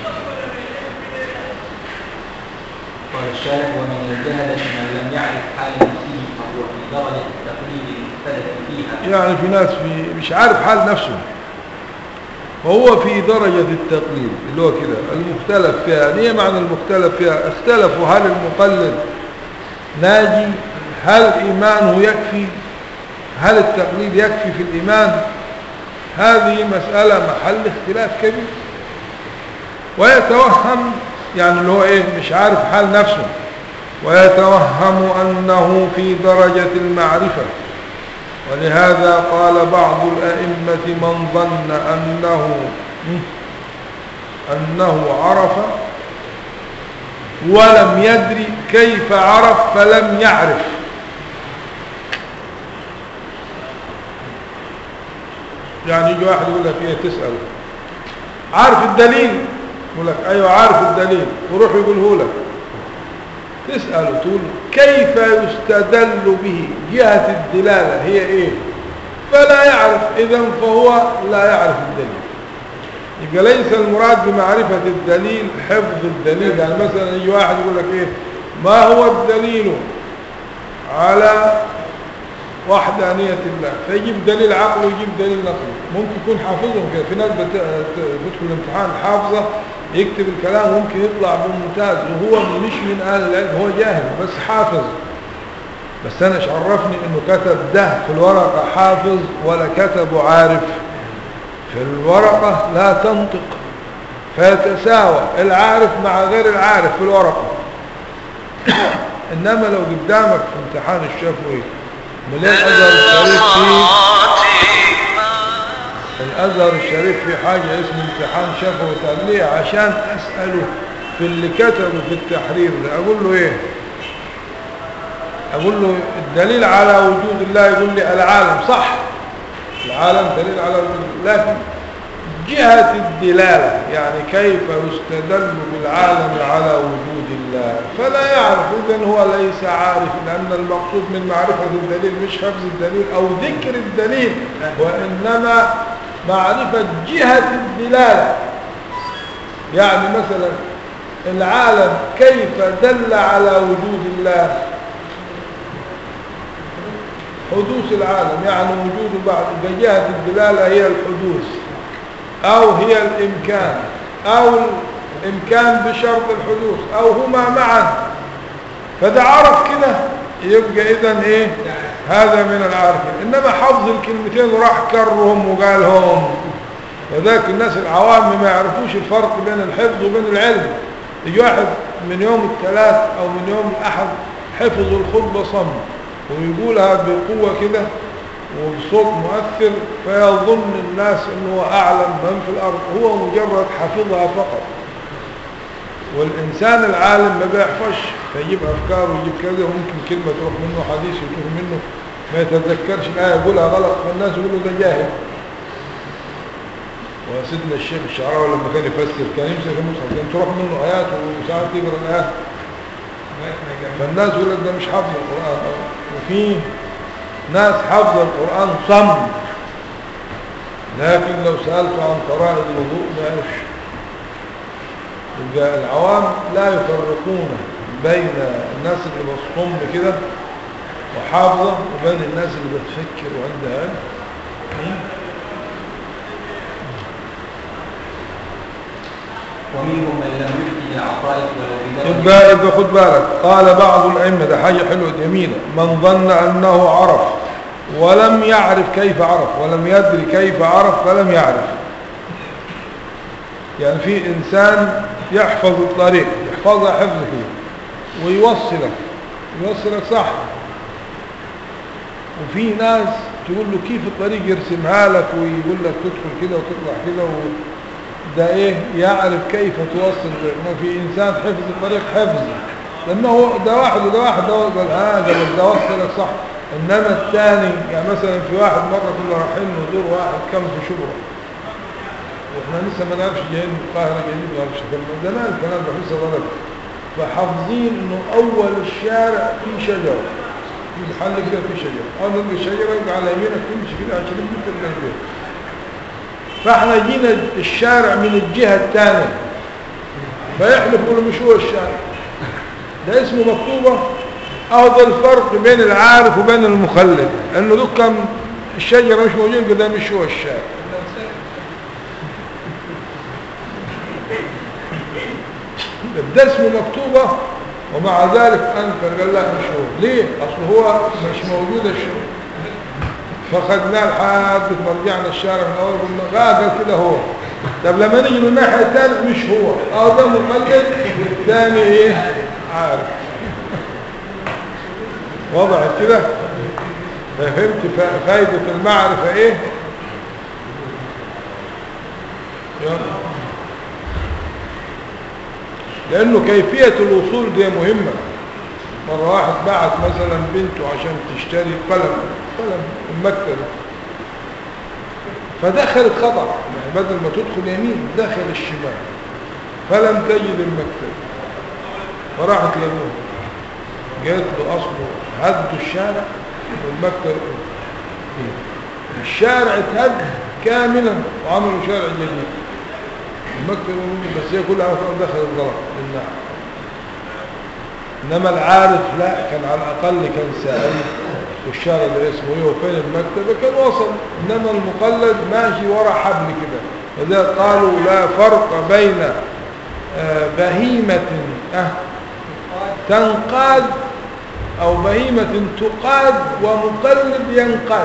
[SPEAKER 2] قال الشارح ومن الجهلة من لم يعرف حال نفسه فهو في درجة التقليد المختلف فيها
[SPEAKER 1] يعني في ناس في مش عارف حال نفسه وهو في درجة التقليد اللي هو كده المختلف فيها يعني ايه معنى المختلف فيها اختلفوا هل المقلد ناجي هل إيمانه يكفي هل التقليد يكفي في الإيمان هذه مسألة محل اختلاف كبير ويتوهم يعني اللي هو ايه مش عارف حال نفسه ويتوهم أنه في درجة المعرفة ولهذا قال بعض الأئمة من ظن أنه أنه عرف ولم يدري كيف عرف فلم يعرف يعني يجي واحد يقول لك ايه تسأل عارف الدليل يقول لك ايوه عارف الدليل وروح يقوله لك تسأله تقول كيف يستدل به جهة الدلالة هي ايه فلا يعرف اذا فهو لا يعرف الدليل يبقى ليس المراد بمعرفة الدليل حفظ الدليل يعني مثلا يجي واحد يقول لك ايه ما هو الدليل على وحدانية الله فيجيب دليل عقله ويجيب دليل نقله ممكن يكون حافظهم كده في ناس بتدخل الامتحان حافظة يكتب الكلام ممكن يطلع بممتاز وهو مش من أهل العلم هو جاهل بس حافظ بس أنا عرفني إنه كتب ده في الورقة حافظ ولا كتبه عارف في الورقة لا تنطق فيتساوى العارف مع غير العارف في الورقة إنما لو قدامك في امتحان الشفوي مليان الأزهر الشريف فيه الأزهر الشريف في حاجة اسمه امتحان شفوي تقليه عشان أسأله في اللي كتبه في التحرير ده أقول له إيه أقول له الدليل على وجود الله يقول لي العالم صح العالم دليل على وجود الله لكن جهة الدلالة يعني كيف يستدل بالعالم على وجود الله فلا يعرف إذن هو ليس عارف لأن المقصود من معرفة الدليل مش حفظ الدليل أو ذكر الدليل وإنما معرفة جهة الدلالة يعني مثلا العالم كيف دل على وجود الله حدوث العالم يعني وجود بعض جهة الدلالة هي الحدوث أو هي الإمكان أو الإمكان بشرط الحدوث أو هما معا فده عرف كده يبقى إذا إيه هذا من العارفين إنما حفظ الكلمتين راح كرهم وقالهم وذاك الناس العوام ما يعرفوش الفرق بين الحفظ وبين العلم يجي واحد من يوم الثلاث أو من يوم الأحد حفظ الخطبة صم ويقولها بقوة كده وبصوت مؤثر فيظن الناس انه اعلم من في الارض هو مجرد حفظها فقط والانسان العالم ما بيحفظش فيجيب افكار ويجيب كذا وممكن كلمة تروح منه حديث يتوه منه ما يتذكرش الايه يقولها غلط فالناس يقولوا ده جاهل وسيدنا الشيخ الشعراوي لما كان يفسر كان يمسك المصحف كان تروح منه ايات وساعات يقرا الايات فالناس يقول لك ده مش حافظ القران وفي ناس حافظ القرآن صم لكن لو سألته عن فرائض الوضوء ما يعرفش يبقى العوام لا يفرقون بين الناس اللي بتصم كده وحافظة وبين الناس اللي بتفكر وعندها علم
[SPEAKER 2] ومنهم من لم يفتي بالعقائد ولا بدون
[SPEAKER 1] يبقى يبقى خد بالك قال بعض الأئمة ده حاجة حلوة جميلة من ظن أنه عرف ولم يعرف كيف عرف ولم يدري كيف عرف فلم يعرف يعني في إنسان يحفظ الطريق يحفظها حفظ كده ويوصلك يوصلك صح وفي ناس تقول له كيف الطريق يرسمها لك ويقول لك تدخل كده وتطلع كده و... ده ايه يعرف كيف توصل ما في انسان حفظ الطريق حفظ لانه ده واحد وده واحد ده قال هذا بس ده وصلك صح انما الثاني يعني مثلا في واحد مره كنا رايحين نزور واحد كان في شبرا واحنا لسه ما نعرفش جايين من القاهره جايين ما نعرفش كنا زمان الكلام ده لسه ولد فحافظين انه اول الشارع فيه شجر في محل كده فيه شجر اول ما الشجره يبقى على يمينك تمشي كده 20 متر من البيت فاحنا جينا الشارع من الجهة الثانية فيحلف يقولوا مش هو الشارع ده اسمه مكتوبة اهو ده الفرق بين العارف وبين المخلد انه دول كان الشجرة مش موجودة ده مش هو الشارع ده اسمه مكتوبة ومع ذلك انكر قال لا مش هو ليه اصل هو مش موجود الشارع فخدناه لحد ما رجعنا الشارع من اول قلنا لا قال كده هو طب لما نيجي من الناحيه الثانيه مش هو اه ده مقلد والثاني ايه عارف وضعت كده فهمت فا- فايده المعرفه ايه يلا. لانه كيفيه الوصول دي مهمه مرة واحد بعت مثلا بنته عشان تشتري قلم قلم المكتبة فدخلت خطأ يعني بدل ما تدخل يمين دخل الشمال فلم تجد المكتبة فراحت لابوها قالت له أصله هدوا الشارع والمكتبة الشارع اتهد كاملا وعملوا شارع جديد المكتبة بس هي كلها دخلت غلط للنعم انما العارف لا كان على الاقل كان سائل والشارع اللي اسمه ايه وفين المكتبه كان وصل انما المقلد ماشي ورا حبل كده وذا قالوا لا فرق بين آه، بهيمة آه، تنقاد او بهيمة تقاد ومقلد ينقاد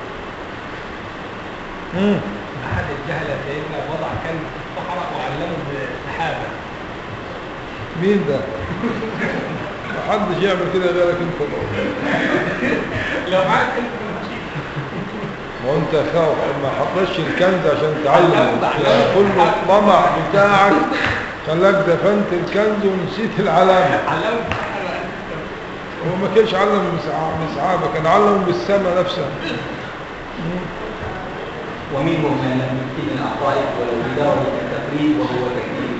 [SPEAKER 1] مم.
[SPEAKER 3] أحد الجهلة سيدنا وضع كلب في الصحراء وعلمه بالسحابة
[SPEAKER 1] مين ده محدش يعمل كده غيرك انت
[SPEAKER 3] لو معاك كلب
[SPEAKER 1] وانت خاف ما حطش الكنز عشان تعلم يعني كل الطمع بتاعك خلاك دفنت الكنز ونسيت العلامة
[SPEAKER 3] علمه بالسحابة
[SPEAKER 1] هو ما كانش علم بالصحابة كان علم بالسماء نفسها
[SPEAKER 2] ومنهم من لم يمكن العقائد ولو بدرجة التفريد وهو تكذيب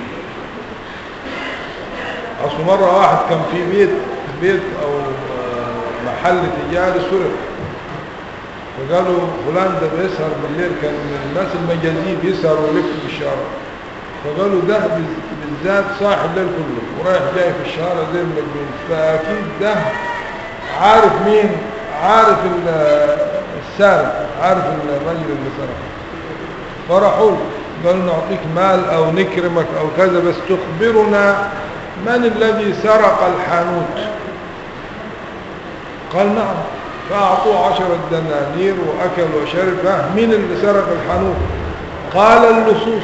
[SPEAKER 1] اصل مرة واحد كان في بيت بيت او آه، محل تجاري سرق فقالوا فلان ده بيسهر بالليل كان من الناس المجازين بيسهر ويلف في الشارع فقالوا ده بز- بالذات صاحي الليل كله ورايح جاي في الشارع زي المجنون فاكيد ده عارف مين عارف ال- السارق عارف الرجل اللي سرق فرحوا له قالوا نعطيك مال او نكرمك او كذا بس تخبرنا من الذي سرق الحانوت قال نعم فأعطوه عشرة دنانير وأكل وشرب ها، مين اللي سرق الحانوت قال اللصوص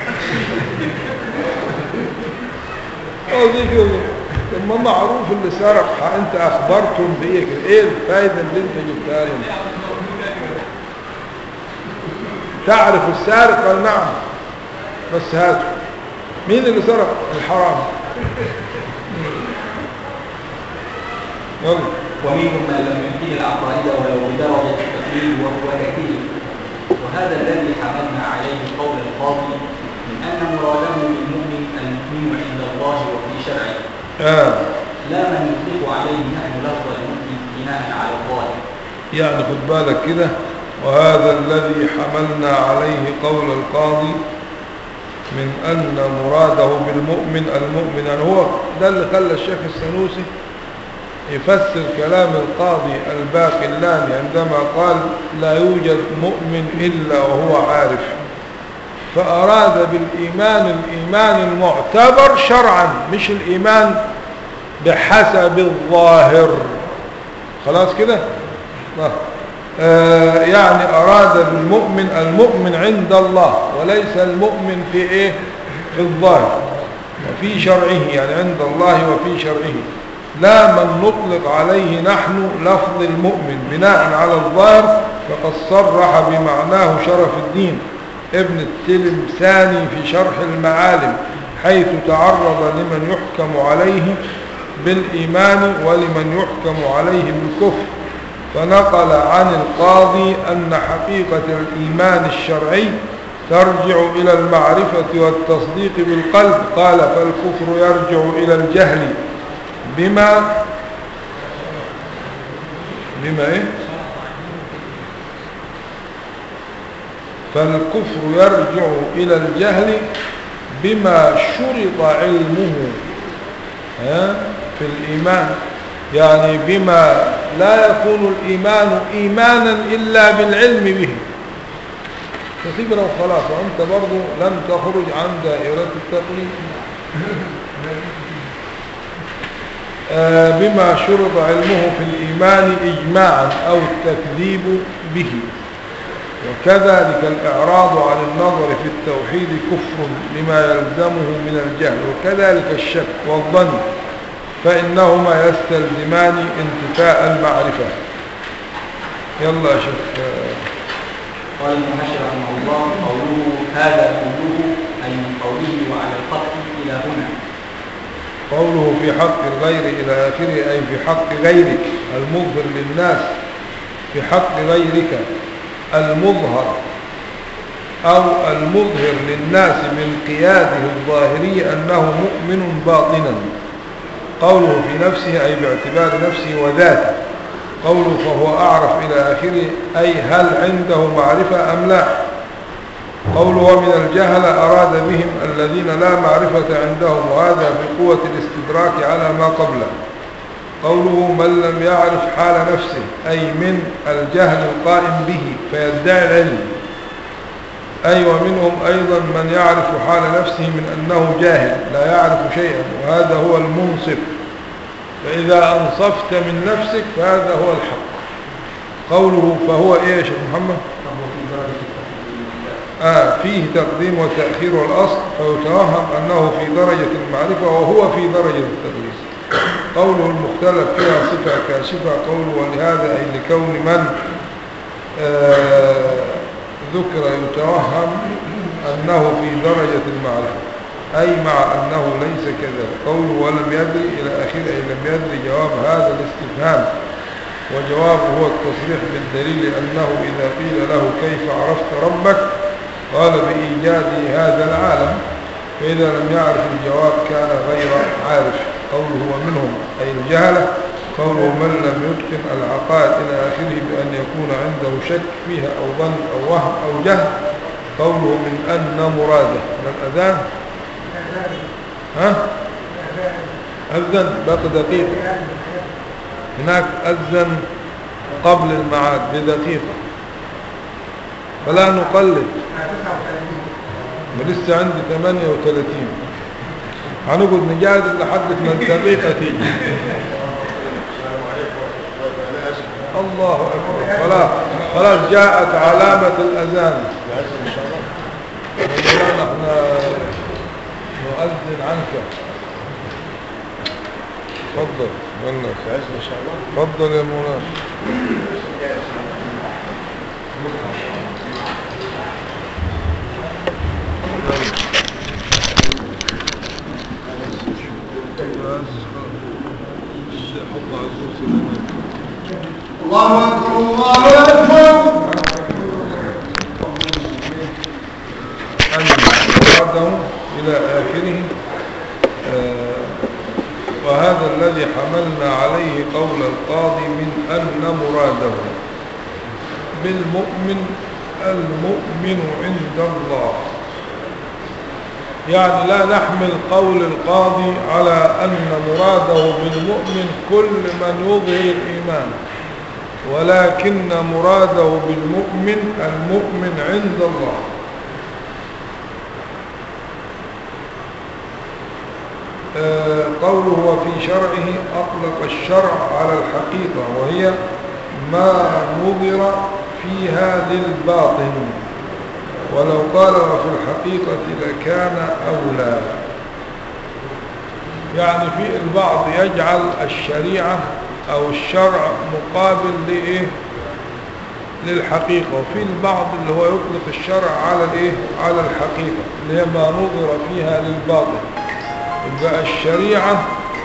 [SPEAKER 1] قال كده لما معروف اللي سرق ها، انت اخبرتم بايه كده؟ ايه الفايدة اللي انت جبتها لهم تعرف السارق قال نعم بس هاتوا مين اللي سرق الحرام يلا
[SPEAKER 2] ومنهم من لم يمكن العقائد ولو بدرجة التفريد وهو تكذيب وهذا الذي حملنا عليه قول القاضي من أن مراده بالمؤمن المؤمن عند الله وفي شرعه
[SPEAKER 1] آه.
[SPEAKER 2] لا من يطلق عليه نحن لفظ المؤمن بناء على الظاهر
[SPEAKER 1] يعني خد بالك كده وهذا الذي حملنا عليه قول القاضي من أن مراده بالمؤمن المؤمن يعني هو ده اللي خلى الشيخ السنوسي يفسر كلام القاضي الباقلاني عندما قال لا يوجد مؤمن إلا وهو عارف فأراد بالإيمان الإيمان المعتبر شرعا مش الإيمان بحسب الظاهر خلاص كده آه. آه يعني أراد بالمؤمن المؤمن عند الله وليس المؤمن في إيه في الظاهر وفي شرعه يعني عند الله وفي شرعه لا من نطلق عليه نحن لفظ المؤمن بناء على الظاهر فقد صرح بمعناه شرف الدين ابن التلمساني في شرح المعالم حيث تعرض لمن يحكم عليه بالإيمان ولمن يحكم عليه بالكفر فنقل عن القاضي أن حقيقة الإيمان الشرعي ترجع إلى المعرفة والتصديق بالقلب قال فالكفر يرجع إلى الجهل بما بما إيه فالكفر يرجع إلى الجهل بما شرط علمه ها في الإيمان يعني بما لا يكون الإيمان إيمانا إلا بالعلم به فتقرأ خلاص وأنت برضو لم تخرج عن دائرة التقليد آه بما شرط علمه في الإيمان إجماعا أو التكذيب به وكذلك الإعراض عن النظر في التوحيد كفر لما يلزمه من الجهل وكذلك الشك والظن فإنهما يستلزمان انتفاء المعرفة يلا يا شيخ
[SPEAKER 2] قال المحشر رحمه الله قوله هذا كله أي من قوله وعلى الخط إلى هنا
[SPEAKER 1] قوله في حق الغير إلى آخره أي في حق غيرك المظهر للناس في حق غيرك المظهر أو المظهر للناس من قياده الظاهري أنه مؤمن باطنا قوله في نفسه أي باعتبار نفسه وذاته قوله فهو أعرف إلى آخره أي هل عنده معرفة أم لا قوله ومن الجهل أراد بهم الذين لا معرفة عندهم وهذا في قوة الاستدراك على ما قبله قوله من لم يعرف حال نفسه أي من الجهل القائم به فيدعي العلم أي ومنهم أيضا من يعرف حال نفسه من أنه جاهل لا يعرف شيئا وهذا هو المنصف فإذا أنصفت من نفسك فهذا هو الحق قوله فهو إيه يا شيخ محمد
[SPEAKER 2] فهو في درجة التقليد
[SPEAKER 1] آه فيه تقديم وتأخير والأصل فيتوهم أنه في درجة المعرفة وهو في درجة التدريس قوله المختلف فيها صفة كاشفة قوله ولهذا أي لكون من آه ذكر يتوهم أنه في درجة المعرفة أي مع أنه ليس كذلك قوله ولم يدري إلى آخره أي لم يدري جواب هذا الاستفهام وجوابه هو التصريح بالدليل أنه إذا قيل له كيف عرفت ربك قال بإيجاد هذا العالم فإذا لم يعرف الجواب كان غير عارف قوله ومنهم أي الجهلة قوله من لم يتقن العقائد إلى آخره بأن يكون عنده شك فيها أو ظن أو وهم أو جهل قوله من أن مراده من الأذان ها أذن باقي دقيقة هناك أذن قبل الميعاد بدقيقة فلا نقلد لسه عندي 38 هنقعد نجادل لحد ما الدقيقة تيجي الله أكبر خلاص خلاص جاءت علامة الأذان مولانا احنا نؤذن عنك تفضل والله تفضل يا مولانا حط على الكرسي هنا.
[SPEAKER 4] الله أكبر الله أكبر
[SPEAKER 1] أن مراده إلى آخره آه، وهذا الذي حملنا عليه قول القاضي من أن مراده بالمؤمن المؤمن عند الله يعني لا نحمل قول القاضي على أن مراده بالمؤمن كل من يظهر الإيمان ولكن مراده بالمؤمن المؤمن عند الله آه، قوله وفي شرعه أطلق الشرع على الحقيقة وهي ما نظر فيها للباطن ولو قال وفي الحقيقة لكان أولى يعني في البعض يجعل الشريعة أو الشرع مقابل لإيه للحقيقة وفي البعض اللي هو يطلق الشرع على الإيه على الحقيقة اللي هي ما نظر فيها للباطن يبقى الشريعة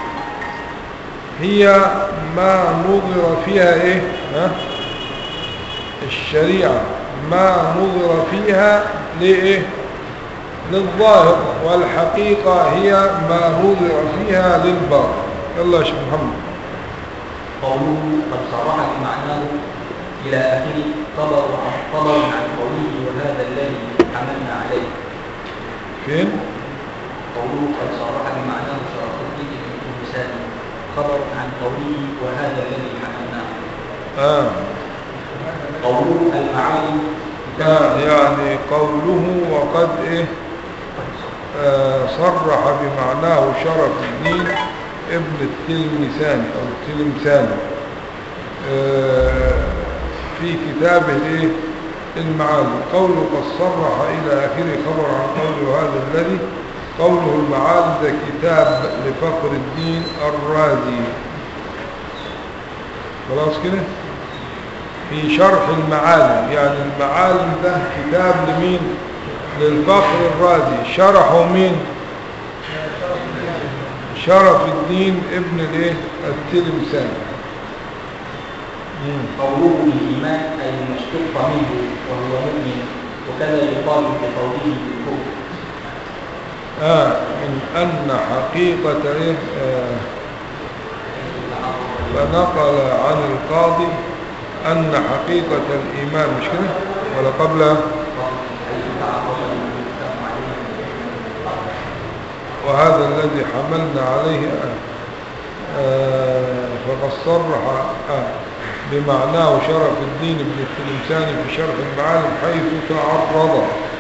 [SPEAKER 1] هي ما نظر فيها ايه ها؟ الشريعة ما نظر فيها لإيه للظاهر والحقيقة هي ما نظر فيها للباطن يلا يا شيخ محمد
[SPEAKER 2] قوله قد صرح بمعناه إلى آخره خبر خبر عن قوله وهذا الذي حملنا عليه
[SPEAKER 1] فين
[SPEAKER 2] قوله قد صرح بمعناه شرف الدين بن لسان خبر عن قوله وهذا الذي حملناه
[SPEAKER 1] آه.
[SPEAKER 2] قوله المعالي
[SPEAKER 1] آه يعني قوله وقد إيه آه صرح بمعناه شرف الدين ابن التلمساني أو التلمساني آه في كتابه إيه المعالي قوله قد صرح إلى آخره خبر عن قوله هذا الذي قوله المعالي ده كتاب لفخر الدين الرازي خلاص كده في شرح المعالم يعني المعالم ده كتاب لمين للفخر الرازي شرحه مين شرف الدين ابن الايه التلمساني مم.
[SPEAKER 2] قوله الإيمان أي المشتق منه وهو مؤمن وكذا يقال بقوله الكفر
[SPEAKER 1] آه من أن حقيقة إيه آه فنقل عن القاضي أن حقيقة الإيمان مش كده ولا قبل وهذا الذي حملنا عليه آه فقد صرح آه بمعناه شرف الدين ابن التلمساني في شرح المعالم حيث تعرض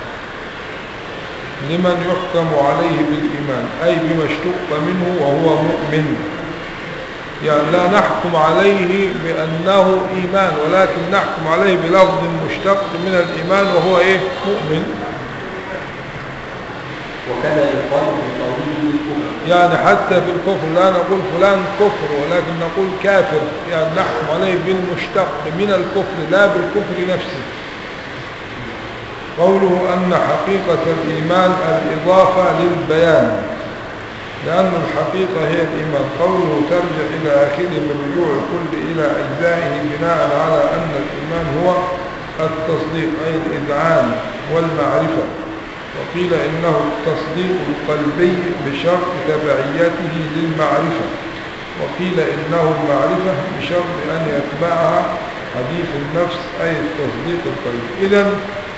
[SPEAKER 1] لمن يحكم عليه بالإيمان أي بما اشتق منه وهو مؤمن يعني لا نحكم عليه بأنه إيمان ولكن نحكم عليه بلفظ مشتق من الإيمان وهو إيه مؤمن
[SPEAKER 2] وكذا يقال بقوله الكفر
[SPEAKER 1] يعني حتى في الكفر لا نقول فلان كفر ولكن نقول كافر يعني نحكم عليه بالمشتق من الكفر لا بالكفر نفسه قوله أن حقيقة الإيمان الإضافة للبيان لأن الحقيقة هي الإيمان قوله ترجع إلى آخره من رجوع الكل إلى أجزائه بناء على أن الإيمان هو التصديق أي الإذعان والمعرفة وقيل إنه التصديق القلبي بشرط تبعيته للمعرفة وقيل إنه المعرفة بشرط أن يتبعها حديث النفس أي التصديق القلبي إذا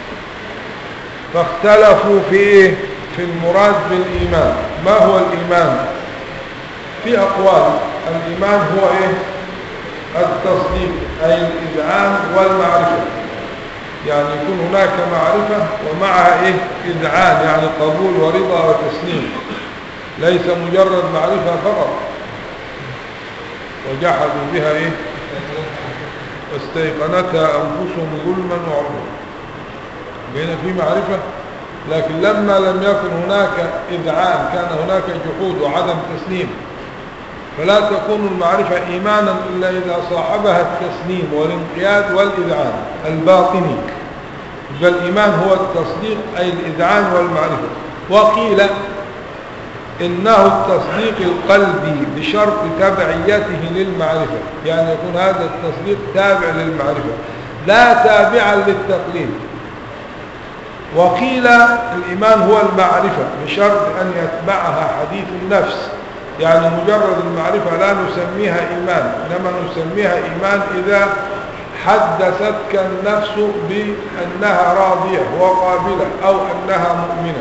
[SPEAKER 1] فاختلفوا في إيه؟ في المراد بالإيمان ما هو الإيمان في أقوال الإيمان هو إيه التصديق أي الإذعان والمعرفة يعني يكون هناك معرفة ومعها إيه إذعان يعني قبول ورضا وتسليم ليس مجرد معرفة فقط وجحدوا بها إيه واستيقنتها أنفسهم ظلما وعلوا بين في معرفة لكن لما لم يكن هناك إذعان كان هناك جحود وعدم تسليم فلا تكون المعرفة إيمانا إلا إذا صاحبها التسليم والانقياد والإذعان الباطني فالإيمان هو التصديق أي الإذعان والمعرفة وقيل إنه التصديق القلبي بشرط تبعيته للمعرفة يعني يكون هذا التصديق تابع للمعرفة لا تابعا للتقليد وقيل الإيمان هو المعرفة بشرط أن يتبعها حديث النفس يعني مجرد المعرفة لا نسميها إيمان إنما نسميها إيمان إذا حدثتك النفس بأنها راضية وقابلة أو أنها مؤمنة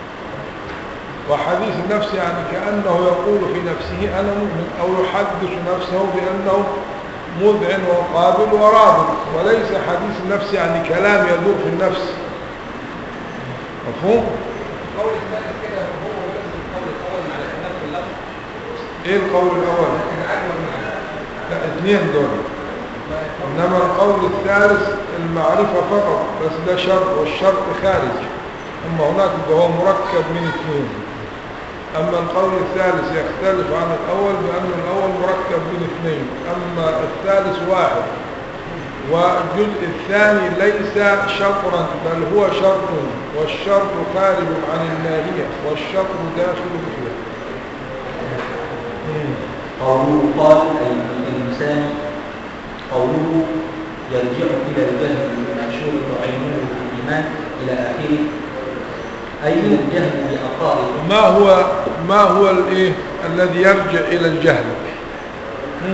[SPEAKER 1] وحديث النفس يعني كأنه يقول في نفسه أنا مؤمن أو يحدث نفسه بأنه مذعن وقابل وراض وليس حديث النفس يعني كلام يدور في النفس مفهوم؟
[SPEAKER 3] القول الثالث كده هو ولازم القول الاول مع الاختلاف في اللفظ
[SPEAKER 1] ايه القول الاول
[SPEAKER 3] العدوى المعنى
[SPEAKER 1] لا اثنين دول انما القول الثالث المعرفة فقط بس ده شرط والشرط خارج اما هناك هو مركب من اثنين اما القول الثالث يختلف عن الاول بان الاول مركب من اثنين اما الثالث واحد والجزء الثاني ليس شطرا بل هو شرط والشرط خارج عن الناهية والشرط داخل فيه
[SPEAKER 2] قوله قال أي الإنسان قوله يرجع إلى الجهل بما شرط علمه في الإيمان إلى آخره أي إلى الجهل بأقائد
[SPEAKER 1] ما هو ما هو الايه الذي يرجع الى الجهل مم.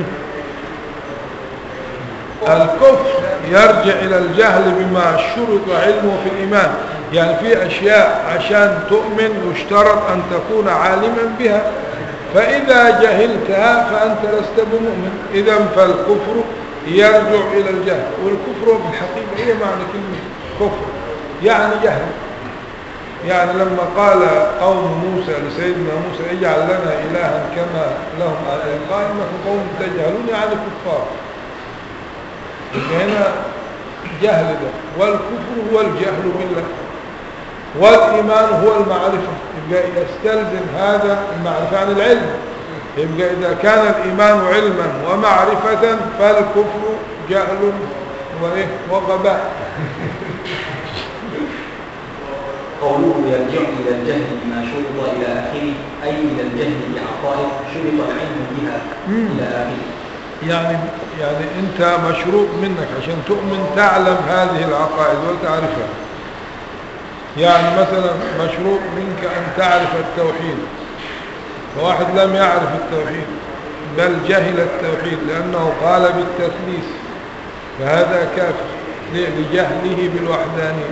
[SPEAKER 1] الكفر يرجع الى الجهل بما شرط علمه في الايمان يعني في اشياء عشان تؤمن يشترط ان تكون عالما بها فاذا جهلتها فانت لست بمؤمن اذا فالكفر يرجع الى الجهل والكفر في الحقيقه ايه معنى كلمه كفر يعني جهل يعني لما قال قوم موسى لسيدنا موسى اجعل لنا إلها كما لهم آلهة قال إنكم قوم تجهلون يعني كفار يبقى هنا جهل ده والكفر هو الجهل بالله والإيمان هو المعرفة يبقى يستلزم هذا المعرفة عن العلم يبقى إذا كان الإيمان علما ومعرفة فالكفر جهل وإيه وغباء
[SPEAKER 2] قوله يرجع إلى الجهل بما شرط إلى آخره أي إلى الجهل بعقائد شرط العلم بها
[SPEAKER 1] مم.
[SPEAKER 2] إلى آخره
[SPEAKER 1] يعني يعني انت مشروط منك عشان تؤمن تعلم هذه العقائد وتعرفها يعني مثلا مشروط منك ان تعرف التوحيد فواحد لم يعرف التوحيد بل جهل التوحيد لانه قال بالتثليث فهذا كافر ليه؟ لجهله بالوحدانيه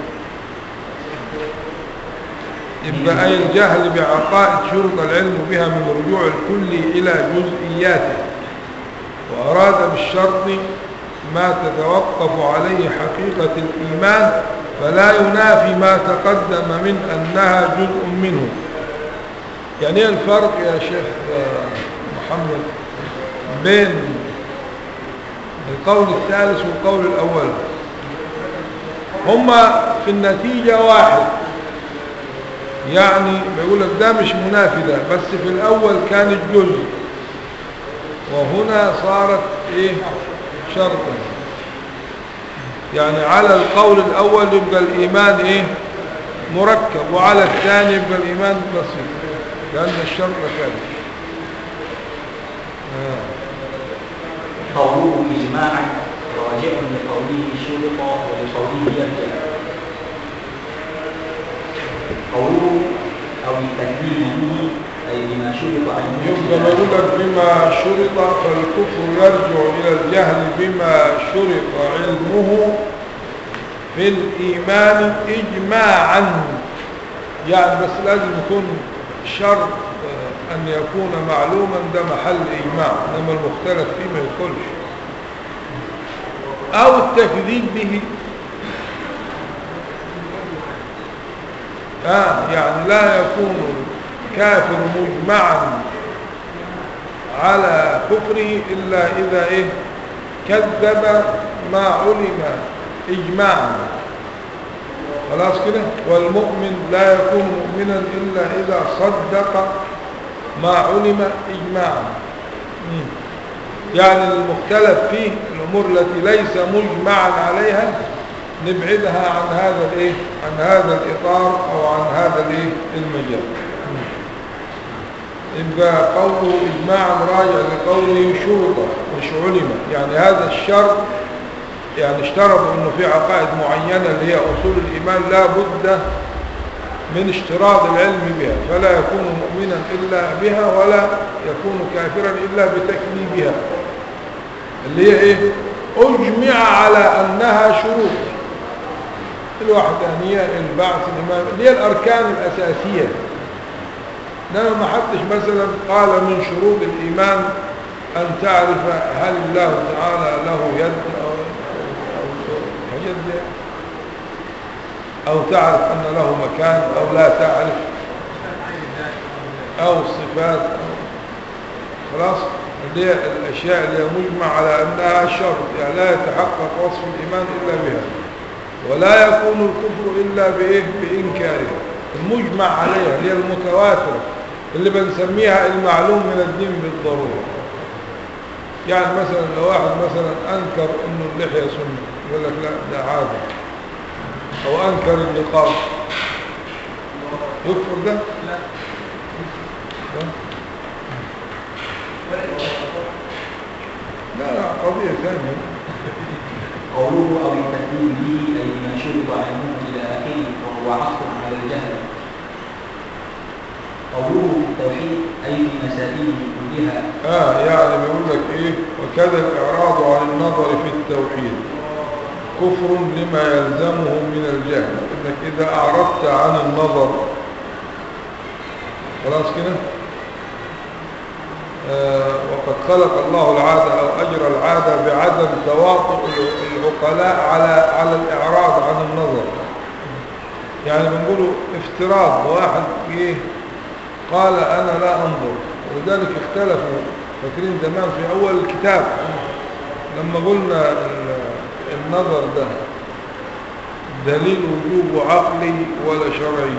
[SPEAKER 1] يبقى أي الجهل بعقائد شرط العلم بها من رجوع الكل إلى جزئياته وأراد بالشرط ما تتوقف عليه حقيقة الإيمان فلا ينافي ما تقدم من أنها جزء منه يعني ايه الفرق يا شيخ آه، محمد بين القول الثالث والقول الأول هما في النتيجة واحد يعني بيقول لك ده مش منافي ده بس في الأول كانت جزء وهنا صارت إيه شرطا يعني على القول الأول يبقى الإيمان إيه مركب وعلى الثاني يبقى الإيمان بسيط لأن الشرط كذا آه.
[SPEAKER 2] قوله إجماعا راجع لقوله شرط ولقوله يرجع قوله أو التكذيب به أي بما شرط أن
[SPEAKER 1] يبقى بقول لك بما شرط فالكفر يرجع إلى الجهل بما شرط علمه في الإيمان إجماعا يعني بس لازم يكون شرط آه، أن يكون معلوما ده محل إجماع إنما المختلف فيه ما يدخلش أو التكذيب به آه يعني لا يكون الكافر مجمعا على كفره إلا إذا إيه كذب ما علم إجماعا خلاص كده والمؤمن لا يكون مؤمنا إلا إذا صدق ما علم إجماعا مم. يعني المختلف فيه الأمور التي ليس مجمعا عليها نبعدها عن هذا الايه عن هذا الإطار أو عن هذا الايه المجال يبقى قوله إجماعا راجع لقوله شرطة مش علم يعني هذا الشرط يعني اشترطوا انه في عقائد معينة اللي هي اصول الايمان لا بد من اشتراط العلم بها فلا يكون مؤمنا الا بها ولا يكون كافرا الا بتكذيبها اللي هي ايه اجمع على انها شروط الوحدانية البعث الإمام اللي هي الأركان الأساسية إنما ما حدش مثلا قال من شروط الإيمان أن تعرف هل الله تعالى له يد أو, أو, أو حاجات دي أو تعرف أن له مكان أو لا تعرف أو صفات أو خلاص اللي هي الأشياء اللي هي مجمع على أنها شرط يعني لا يتحقق وصف الإيمان إلا بها ولا يكون الكفر إلا بإيه بإنكاره المجمع عليها اللي هي المتواترة اللي بنسميها المعلوم من الدين بالضرورة يعني مثلا لو واحد مثلا أنكر أنه اللحية سنة يقول لك لا ده عادة أو أنكر النقاب يكفر ده؟
[SPEAKER 3] لا
[SPEAKER 1] ده؟ لا لا قضية ثانية
[SPEAKER 2] قوله أو التكذيب به أي بما شرط علمه إلى آخره وهو عطف على الجهل قوله في التوحيد أي في مسائله كلها
[SPEAKER 1] آه يعني بيقول لك إيه وكذا الإعراض عن النظر في التوحيد كفر لما يلزمه من الجهل إنك إذا أعرضت عن النظر خلاص كده آه وقد خلق الله العادة أو أجرى العادة بعدم تواطؤ العقلاء على على الإعراض عن النظر يعني بنقولوا افتراض واحد إيه قال أنا لا أنظر ولذلك اختلفوا فاكرين زمان في أول الكتاب لما قلنا ال- النظر ده دليل وجوب عقلي ولا شرعي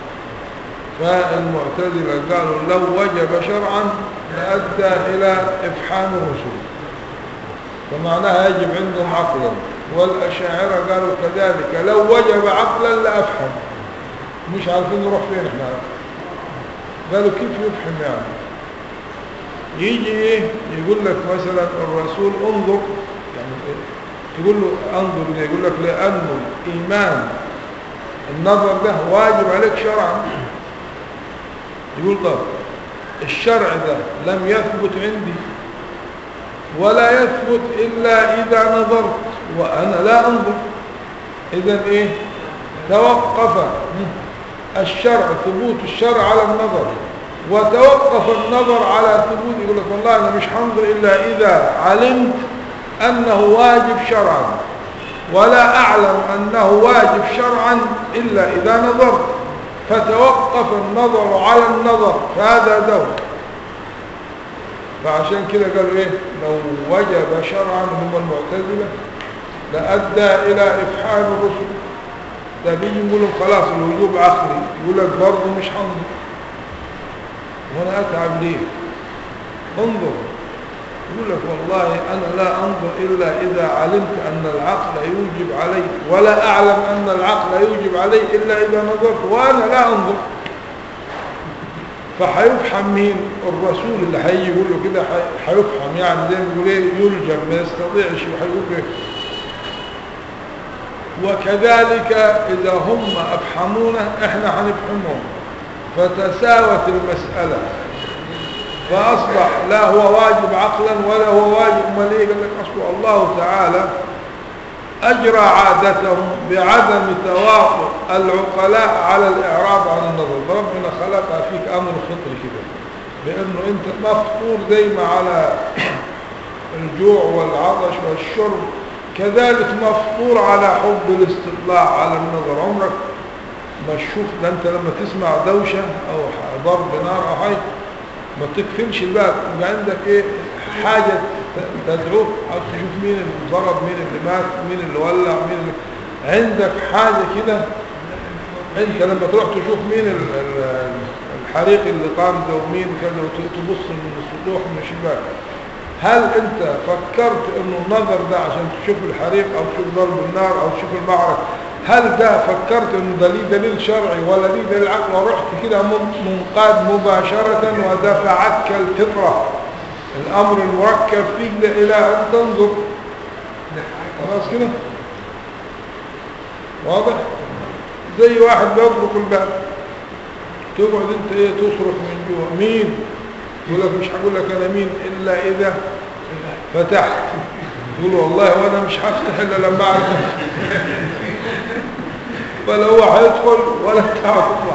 [SPEAKER 1] فالمعتزلة قالوا لو وجب شرعا لأدى إلى إفحام الرسول فمعناها يجب عندهم عقلا والأشاعرة قالوا كذلك لو وجب عقلا لأفحم مش عارفين نروح فين احنا قالوا كيف يفحم يعني يجي ايه يقول لك مثلا الرسول انظر يعني يقول له انظر ليه يقول لك لأنه الإيمان النظر ده واجب عليك شرعا يقول طب الشرع ده لم يثبت عندي ولا يثبت إلا إذا نظرت وأنا لا أنظر إذا إيه توقف الشرع ثبوت الشرع على النظر وتوقف النظر على ثبوت يقول لك والله أنا مش هنظر إلا إذا علمت أنه واجب شرعا ولا أعلم أنه واجب شرعا إلا إذا نظرت فتوقف النظر على النظر فهذا دور فعشان كده قالوا ايه لو وجب شرعا هم المعتزلة لأدى إلى إفحام الرسل ده بيجي يقول لهم خلاص الوجوب عقلي يقول لك برضه مش هنظر وانا اتعب ليه انظر يقول لك والله انا لا انظر الا اذا علمت ان العقل يوجب علي ولا اعلم ان العقل يوجب علي الا اذا نظرت وانا لا انظر فهيفحم مين الرسول اللي هيجي يقول له كده هي- هيفحم يعني زي ما بيقول ايه يلجم ما يستطيعش وهيقول ايه وكذلك إذا هم أفحمونا إحنا هنفحمهم فتساوت المسألة فأصبح لا هو واجب عقلا ولا هو واجب مليه قال لك أصبح الله تعالى أجرى عادتهم بعدم تواطؤ العقلاء على الإعراض عن النظر ربنا خلق فيك أمر فطري كده بأنه أنت مفطور دايما على الجوع والعطش والشرب كذلك مفطور على حب الاستطلاع على النظر عمرك ما تشوف ده انت لما تسمع دوشة او ضرب نار او حاجة ما تقفلش الباب يبقى عندك ايه حاجة ت- تدعوك او تشوف مين اللي ضرب مين اللي مات مين اللي ولع مين اللي عندك حاجة كده انت لما تروح تشوف مين ال- ال- الحريق اللي قام ده ومين كذا وتبص من السطوح من الشباك هل انت فكرت انه النظر ده عشان تشوف الحريق او تشوف ضرب النار او تشوف المعركة هل ده فكرت انه ده ليه دليل شرعي ولا ليه دليل عقل ورحت كده من- منقاد مباشرة ودفعتك الفطرة الامر المركب فيك ده الى ان تنظر خلاص كده واضح زي واحد بيطرق الباب تقعد انت ايه تصرخ من جوه مين يقول لك مش هقول لك انا مين الا اذا فتحت تقول والله وانا مش هفتح الا لما اعرف ولا هو هيدخل ولا انت هتطلع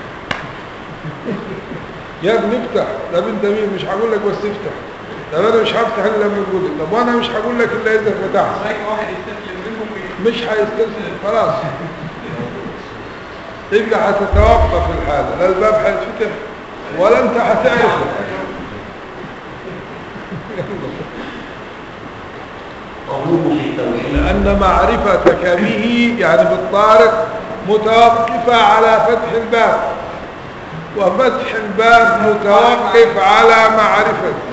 [SPEAKER 1] يا ابني افتح طب انت مين مش هقول لك بس افتح طب انا مش هفتح الا لما يقول لي. طب وانا مش هقول لك الا اذا فتحت
[SPEAKER 3] هيك واحد يستسلم منهم وي-
[SPEAKER 1] مش هيستسلم خلاص يبقى هتتوقف الحالة لا الباب هيتفتح ولا انت هتعرفه
[SPEAKER 2] قوله في التوحيد
[SPEAKER 1] لأن معرفتك به يعني بالطارق متوقفة على فتح الباب وفتح الباب متوقف على معرفتك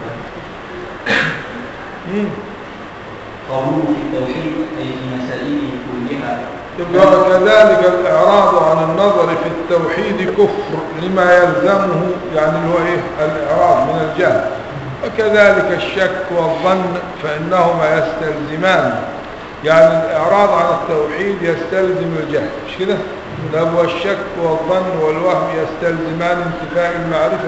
[SPEAKER 1] مم.
[SPEAKER 2] قوله في التوحيد أي في مسائله كلها
[SPEAKER 1] يبقى كذلك الإعراض عن النظر في التوحيد كفر لما يلزمه يعني اللي هو إيه الإعراض من الجهل وكذلك الشك والظن فإنهما يستلزمان يعني الإعراض عن التوحيد يستلزم الجهل مش كده؟ طب والشك والظن والوهم يستلزمان انتفاء المعرفة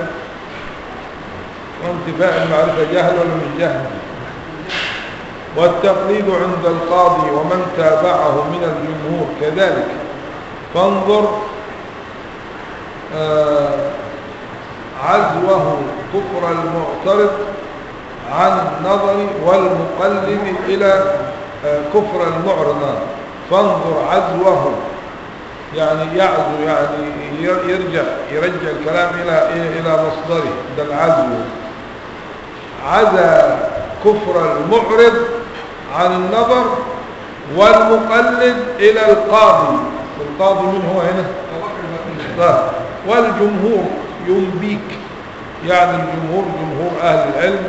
[SPEAKER 1] وانتفاء المعرفة جهل ولا مش جهل؟ والتقليد عند القاضي ومن تابعه من الجمهور كذلك فانظر آه عزوه كفر المعترض عن النظر والمقلد إلى آه كفر المعرض فانظر عزوه يعني يعزو يعني ير- يرجع يرجع الكلام إلى إيه؟ إلى مصدره ده العزو عزا كفر المعرض عن النظر والمقلد إلى القاضي القاضي من هو هنا لا والجمهور ينبيك يعني الجمهور جمهور أهل العلم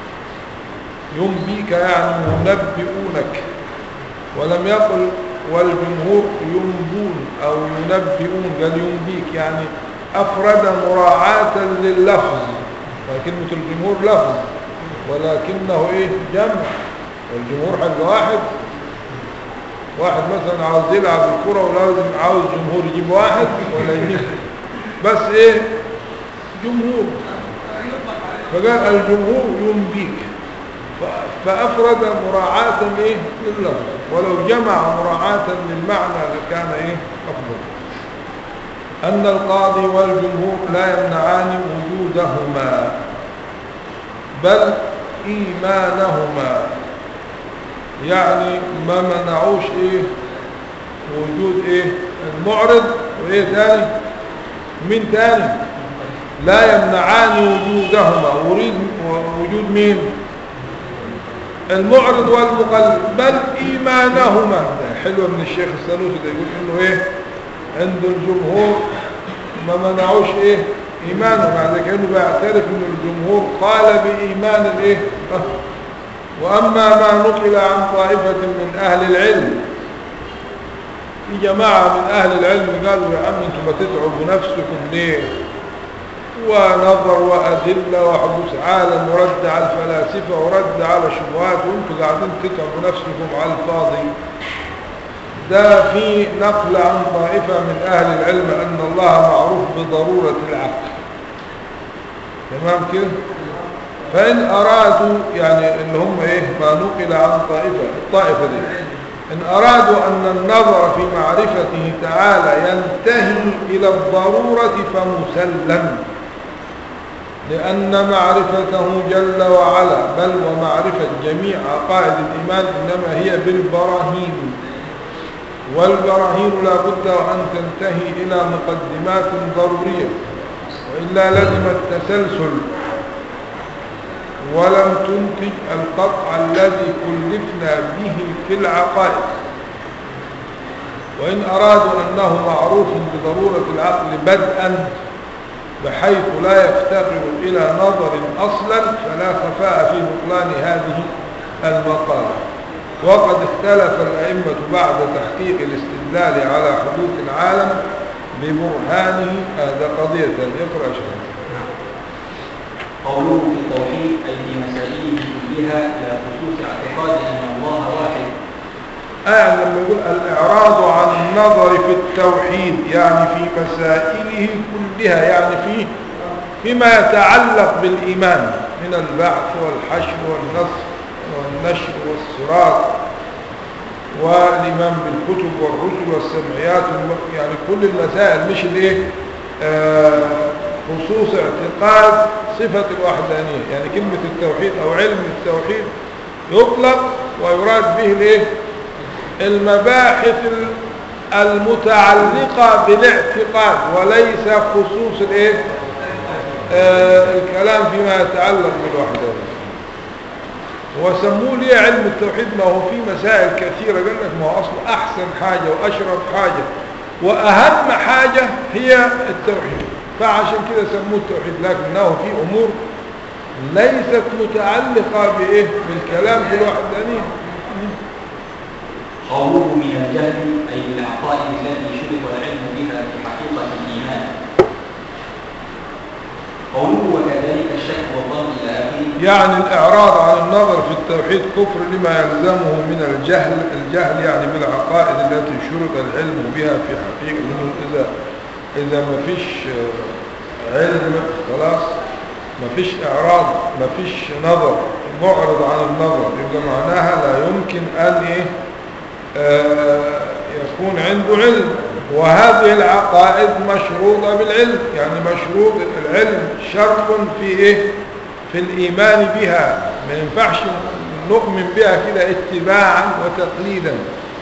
[SPEAKER 1] ينبيك يعني ينبئونك ولم يقل والجمهور ينبون أو ينبئون قال ينبيك يعني أفرد مراعاة لللفظ فكلمة الجمهور لفظ ولكنه إيه جمع والجمهور حق واحد واحد مثلا عاوز يلعب الكرة ولازم عاوز جمهور يجيب واحد ولا يجيب بس ايه جمهور فقال الجمهور ينبيك ف- فأفرد مراعاة ايه لللفظ ولو جمع مراعاة للمعنى لكان ايه أفضل أن القاضي والجمهور لا يمنعان وجودهما بل إيمانهما يعني ما منعوش ايه وجود ايه المعرض وايه تاني مين تاني لا يمنعان وجودهما وريد وجود مين المعرض والمقلد بل ايمانهما ده حلوه من الشيخ السنوسي ده يقول انه ايه عند الجمهور ما منعوش ايه ايمانهم يعني كانه بيعترف ان الجمهور قال بايمان الايه آه. وأما ما نقل عن طائفة من أهل العلم في جماعة من أهل العلم قالوا يا عم أنتم بتدعوا بنفسكم ليه ونظر وأدلة وحدوث عالم ورد على الفلاسفة ورد على شبهات وانتم قاعدين تتعبوا نفسكم على الفاضي ده في نقل عن طائفة من أهل العلم أن الله معروف بضرورة العقل تمام كده فإن أرادوا يعني اللي هم إيه ما نقل عن طائفة الطائفة دي إن أرادوا أن النظر في معرفته تعالى ينتهي إلى الضرورة فمسلم لأن معرفته جل وعلا بل ومعرفة جميع عقائد الإيمان إنما هي بالبراهين والبراهين لا بد أن تنتهي إلى مقدمات ضرورية وإلا لزم التسلسل ولم تنتج القطع الذي كلفنا به في العقائد وإن أرادوا أنه معروف بضرورة العقل بدءا بحيث لا يفتقر إلى نظر أصلا فلا خفاء في بطلان هذه المقالة وقد اختلف الأئمة بعد تحقيق الاستدلال على حدوث العالم ببرهانه هذا قضية اقرأ شيئا
[SPEAKER 2] قوله في التوحيد أي في مسائله كلها إلى خصوص اعتقاد أن الله واحد
[SPEAKER 1] آه لما يقول الإعراض عن النظر في التوحيد يعني في مسائله كلها يعني في فيما يتعلق بالإيمان من البعث والحشر والنصر والنشر والصراط والإيمان بالكتب والرسل والسمعيات والم- يعني كل المسائل مش الايه آه، خصوص اعتقاد صفة الوحدانية يعني كلمة التوحيد أو علم التوحيد يطلق ويراد به الايه المباحث ال- المتعلقة بالاعتقاد وليس خصوص الايه آه الكلام فيما يتعلق بالوحدانية وسموه ليه علم التوحيد ما هو في مسائل كثيرة قال لك ما هو أصل أحسن حاجة وأشرف حاجة وأهم حاجة هي التوحيد فعشان كده سموه التوحيد لكنه في أمور ليست متعلقة بإيه بالكلام في الوحدانية
[SPEAKER 2] قوله من الجهل أي بالعقائد التي شرك العلم بها في حقيقة الإيمان قوله وكذلك الشك والظن إلى آخره
[SPEAKER 1] يعني الإعراض عن النظر في التوحيد كفر لما يلزمه من الجهل الجهل يعني بالعقائد التي شرط العلم بها في حقيقة إنه إذا إذا ما فيش آه، علم خلاص ما فيش إعراض ما فيش نظر معرض عن النظر يبقى معناها لا يمكن أن إيه آه، يكون عنده علم وهذه العقائد مشروطة بالعلم يعني مشروط العلم شرط في إيه في الإيمان بها ما ينفعش نؤمن بها كده اتباعا وتقليدا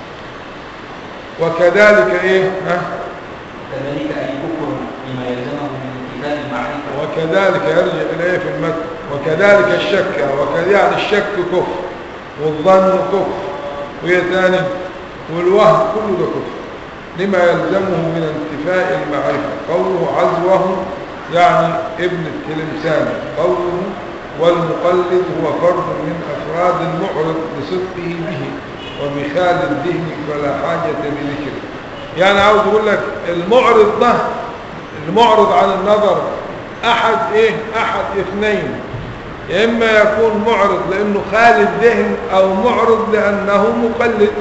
[SPEAKER 1] وكذلك إيه ها
[SPEAKER 2] وكذلك أي كفر بما يلزمه من امتثال المعرفة
[SPEAKER 1] وكذلك يرجع إليه في المتن وكذلك الشك وكذلك يعني الشك كفر والظن كفر وهي ثاني والوهم كله ده كفر لما يلزمه من انتفاء المعرفة قوله عزوه يعني ابن التلمسان قوله والمقلد هو فرد من أفراد المعرض لصدقه به وبخال الذهن فلا حاجة بذكره يعني عاوز يقول لك المعرض ده المعرض عن النظر أحد إيه أحد اثنين يا إما يكون معرض لأنه خالي الذهن أو معرض لأنه مقلد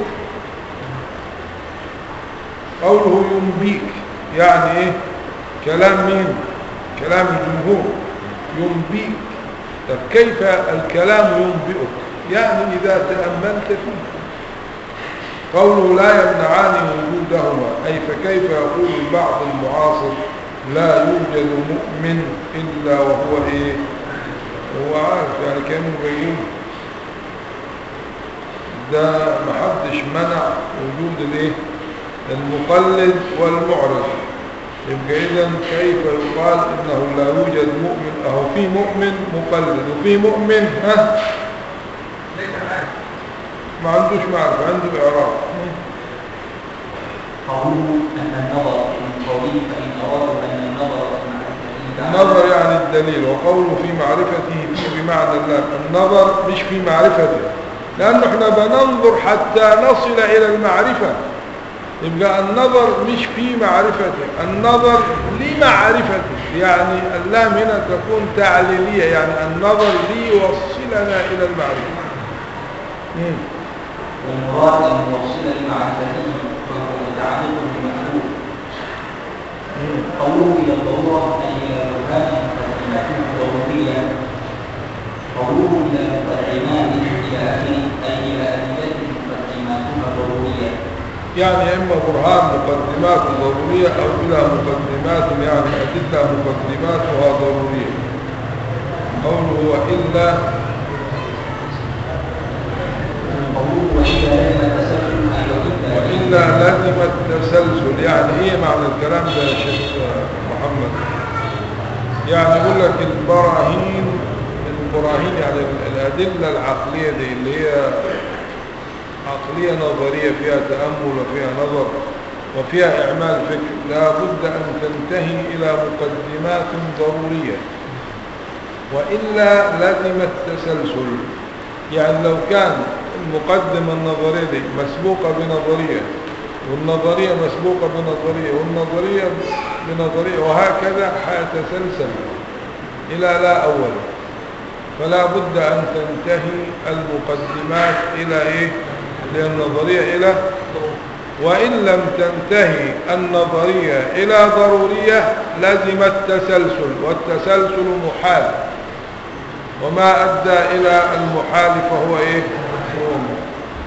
[SPEAKER 1] قوله ينبيك يعني إيه كلام مين كلام الجمهور ينبيك طب كيف الكلام ينبئك يعني إذا تأملت فيه قوله لا يمنعان وجودهما أي فكيف يقول البعض المعاصر لا يوجد مؤمن إلا وهو إيه هو عارف يعني كانوا بيقول ده محدش منع وجود الايه المقلد والمعرض يبقى اذا كيف يقال انه لا يوجد مؤمن اهو في مؤمن مقلد وفي مؤمن ها ما عندوش معرفة عنده اعراض
[SPEAKER 2] قوله أن النظر من قوله فإن أرادوا أن النظر في معرفته تعالى
[SPEAKER 1] النظر يعني الدليل وقوله في معرفته فيه بمعنى الله النظر مش في معرفته لأنه احنا بننظر حتى نصل إلى المعرفة يبقى النظر مش في معرفته النظر لمعرفته يعني اللام هنا تكون تعليلية يعني النظر ليوصلنا إلى المعرفة مم.
[SPEAKER 2] والمراد أن يوصل لمعرفته وهو متعلق بمحبوب
[SPEAKER 1] مم.
[SPEAKER 2] قوله إلى الضرورة أي إلى برهان مقدماته ضرورية قوله إلى مقدمات إلى آخره أي إلى أدلة مقدماتها ضرورية
[SPEAKER 1] يعني إما برهان مقدمات ضرورية أو إلى مقدمات يعني أدلة مقدماتها ضرورية قوله وإلا
[SPEAKER 2] قوله وإذا لم التسلسل أي وإذا
[SPEAKER 1] وإلا لازم التسلسل يعني إيه معنى الكلام ده يا شيخ محمد يعني يقول لك البراهين البراهين يعني الأدلة العقلية دي اللي هي عقلية نظرية فيها تأمل وفيها نظر وفيها إعمال فكر لا بد أن تنتهي إلى مقدمات ضرورية وإلا لازم التسلسل يعني لو كان المقدمة النظرية دي مسبوقة بنظرية والنظرية مسبوقة بنظرية والنظرية بنظرية وهكذا حيتسلسل إلى لا أول فلا بد أن تنتهي المقدمات إلى إيه للنظرية إلى وإن لم تنتهي النظرية إلى ضرورية لزم التسلسل والتسلسل محال وما أدى إلى المحال فهو إيه هو محال.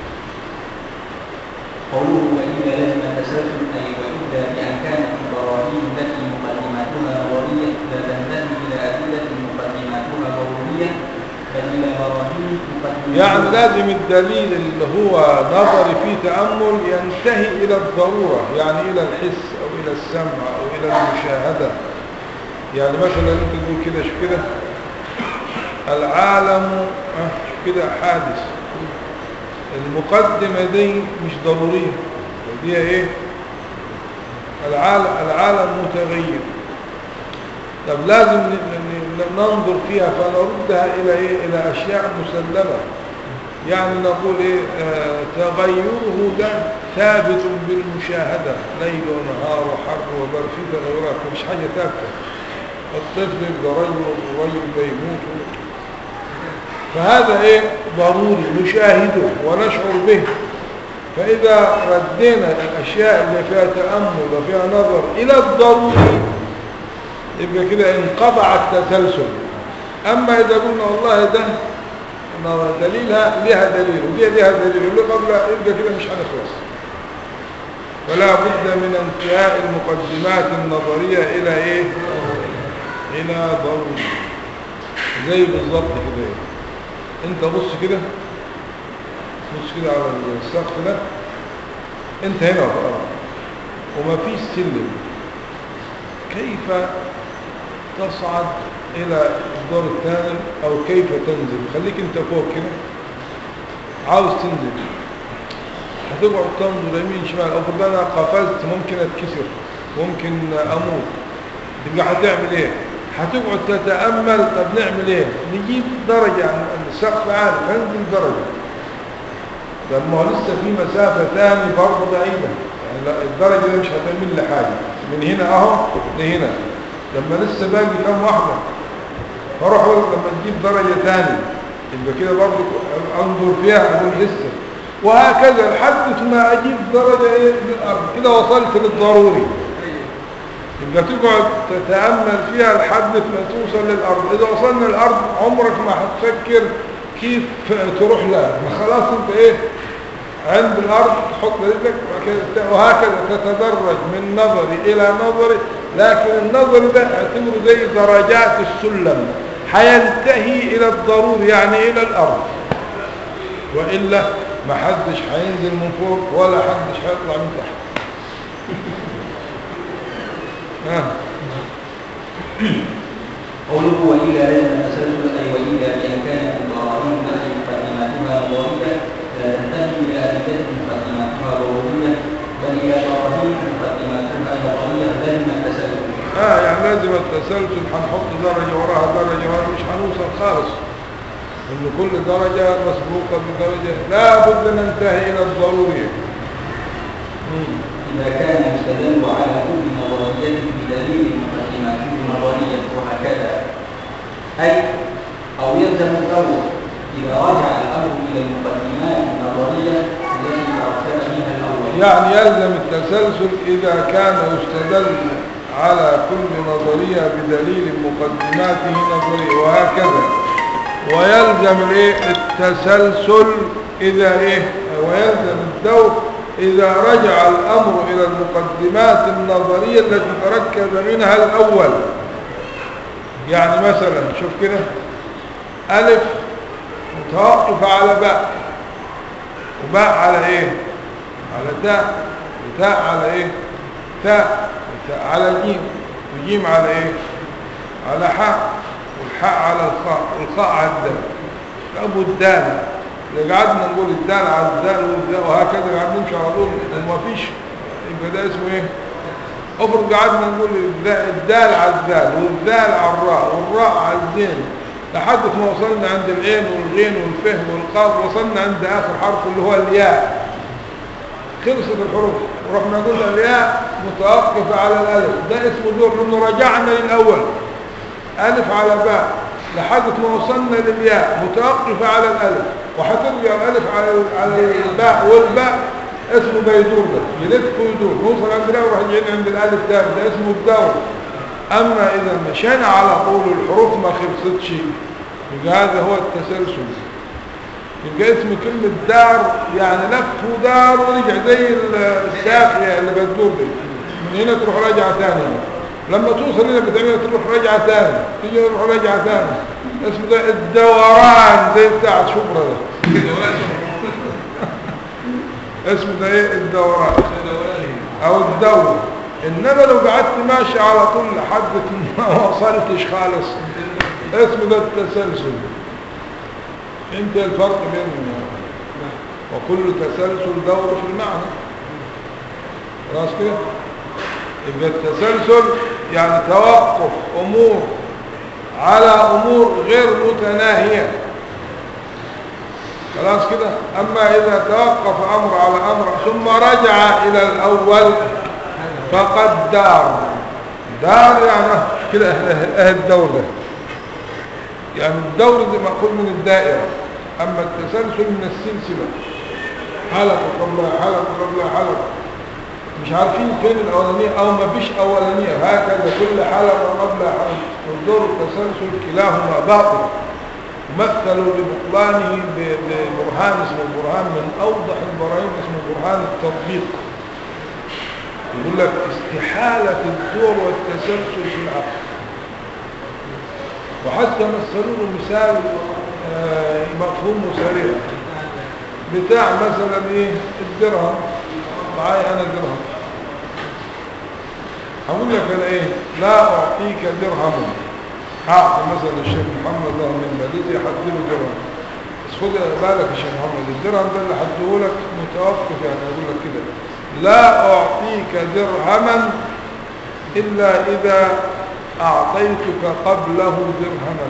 [SPEAKER 2] قوله وإذا لازم التسلسل أي وإذا بأن كانت البراهين التي مقدماتها نظرية لا تنتهي إلى أدلة مقدماتها ضرورية بل إلى براهين مقدماتها
[SPEAKER 1] يعني لازم الدليل اللي هو نظري فيه تأمل ينتهي إلى الضرورة يعني إلى الحس أو إلى السمع أو إلى المشاهدة يعني مثلا أنت تقول كده شوف كده العالم آه، شوف كده حادث المقدمة دي مش ضرورية دي ايه العالم, العالم متغير طب لازم ن- ن- ننظر فيها فنردها إلى إيه؟ إلى أشياء مسلمة يعني نقول إيه آه تغيره ده ثابت بالمشاهدة ليل ونهار وحر وبرد في تغيرات مش حاجة ثابتة الطفل يبقى رجل والرجل بيموت فهذا ايه ضروري نشاهده ونشعر به فإذا ردينا الأشياء اللي فيها تأمل وفيها نظر إلى الضروري يبقى كده انقطع التسلسل أما إذا قلنا والله ده إن دليلها لها دليل ودي لها دليل واللي قبلها يبقى كده مش هنخلص فلا بد من انتهاء المقدمات النظرية إلى إيه؟ إلى ضروري زي بالظبط كده انت بص كده بص كده على السقف ده انت هنا في الارض وما فيش سلم كيف تصعد الى الدور الثاني او كيف تنزل خليك انت فوق كده عاوز تنزل هتقعد تنظر يمين شمال او في انا قفزت ممكن اتكسر ممكن اموت تبقى هتعمل ايه هتقعد تتأمل طب نعمل ايه نجيب درجة يعني السقف عالي فننزل درجة طب ما هو لسه في مسافة ثاني برضه بعيدة يعني لا الدرجة دي مش هتعمل لي حاجة من هنا اهو لهنا لما لسه باقي كام واحدة فاروح أقول لما تجيب درجة ثانية يبقى كده برضه انظر فيها اقول لسه وهكذا لحد ما اجيب درجة ايه للارض كده وصلت للضروري يبقى تقعد تتأمل فيها لحد ما توصل للأرض إذا وصلنا للأرض عمرك ما هتفكر كيف تروح لها ما خلاص انت ايه عند الأرض تحط رجلك وهكذا- وهكذا تتدرج من نظري إلى نظري لكن النظر ده اعتبره زي درجات السلم حينتهي إلى الضرور يعني إلى الأرض وإلا ما حدش هينزل من فوق ولا حدش هيطلع من تحت آه.
[SPEAKER 2] قوله وإذا لازم التسلسل أي وإذا بأن كانت البراهين التي مقدماتها ضرورية لا تنتهي إلى أدلة مقدماتها ضرورية بل إلى براهين مقدماتها نظرية لازم التسلسل
[SPEAKER 1] اه يعني لازم التسلسل هنحط درجة وراها درجة وراها مش هنوصل خالص ان كل درجة مسبوقة بدرجة لا بد ننتهي الى الضرورية مم.
[SPEAKER 2] إذا كان يستدل على كل نظرية بدليل مقدماته نظرية وهكذا أي أو يلزم الأول إذا رجع الأمر إلى المقدمات النظرية التي ترتب منها الأول
[SPEAKER 1] يعني يلزم التسلسل إذا كان يستدل على كل نظرية بدليل مقدماته نظرية وهكذا ويلزم الايه التسلسل إذا إيه ويلزم الدور إذا رجع الأمر إلى المقدمات النظرية التي تركب منها الأول يعني مثلا شوف كده ألف متوقف على باء وباء على ايه على تاء وتاء على ايه تاء وتاء على جيم وجيم على ايه على حاء والحاء على الخاء والخاء على الدال ابو الدال اللي قعدنا نقول الدال على الدال والدال وهكذا قاعد نمشي على طول وما فيش يبقى ده اسمه ايه افرض قعدنا نقول الد- الدال على الدال والدال على الراء والراء على الزين لحد ما وصلنا عند العين والغين والفه والقاف وصلنا عند اخر حرف اللي هو الياء خلصت الحروف ورحنا قلنا الياء متوقفة على الالف ده اسمه دور لانه رجعنا للاول الف على باء لحد ما وصلنا للياء متوقفة على الالف وهترجع الالف على على الباء والباء اسمه بيدور ده يلف ويدور نوصل عند الاول راجعين عند الالف ده ده اسمه الدور اما اذا مشينا على طول الحروف ما خلصتش يبقى هذا هو التسلسل يبقى اسم كلمة دار يعني لف ودار ورجع زي الساقية اللي بتدور دي من هنا تروح راجعة ثانية لما توصل هنا بتعمل تروح راجعة ثانية تيجي تروح راجعة ثانية اسمه ده الدوران زي بتاع شبرا ده اسمه ده ايه الدوران او الدورة انما لو قعدت ماشي على طول لحد ما وصلتش خالص اسمه ده التسلسل انت الفرق بين وكل تسلسل دور في المعنى خلاص كده يبقى التسلسل يعني توقف امور على امور غير متناهيه خلاص كده اما اذا توقف امر على امر ثم رجع الى الاول فقد دار دار يعني كده اهل أهل الدولة يعني الدور زي ما أقول من الدائرة أما التسلسل من السلسلة حلقة قبل حلقة قبل حلقة مش عارفين فين الأولانية أو ما فيش أولانية هكذا كل حلقة قبل حلقة والدور التسلسل كلاهما باطل مثلوا لبطلانه ب- ببرهان اسمه برهان من أوضح البراهين اسمه برهان التطبيق يقول لك استحالة الدور والتسلسل في العقل وحتى مثلوا له مثال آه، مفهوم سريع بتاع مثلا ايه الدرهم معايا انا درهم هقول لك انا ايه لا اعطيك درهما اعطي مثلا الشيخ محمد له من ماليزيا حدله درهم بس خد بالك يا شيخ محمد الدرهم ده اللي حديه لك متوقف يعني اقول لك كده لا اعطيك درهما الا اذا اعطيتك قبله درهما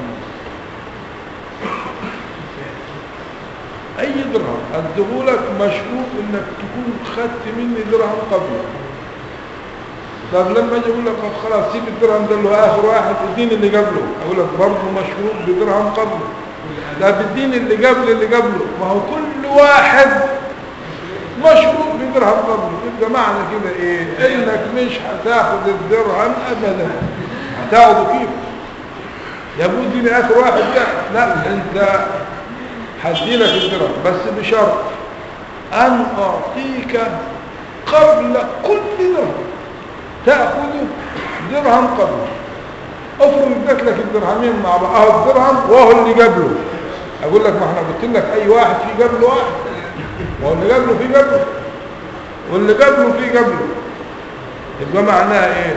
[SPEAKER 1] اي درهم اديهولك مشروط انك تكون خدت مني درهم قبله طب لما اجي اقول لك طب خلاص سيب الدرهم ده اللي هو اخر واحد اديني اللي قبله اقول لك برضه مشروط بدرهم قبله ده بديني اللي قبل اللي قبله ما هو كل واحد مشروط بدرهم قبله يبقى معنى كده ايه انك مش هتاخد الدرهم ابدا هتاخده كيف يا ابو اديني اخر واحد ده لا انت هدي لك الدرهم بس بشرط ان اعطيك قبل كل درهم تاخذ درهم قبل افرض اديت لك الدرهمين مع بعض اهو الدرهم وهو اللي قبله اقول لك ما احنا قلت لك اي واحد في قبله واحد وهو اللي قبله في قبله واللي قبله في قبله يبقى معناها ايه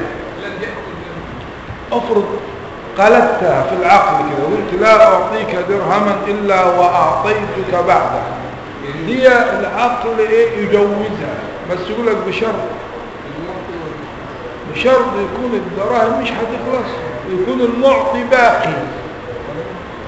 [SPEAKER 1] افرض قلبتها في العقل كده وقلت لا اعطيك درهما الا واعطيتك بعده هي العقل ايه يجوزها بس يقول لك بشرط بشرط يكون الدراهم مش هتخلص يكون المعطي باقي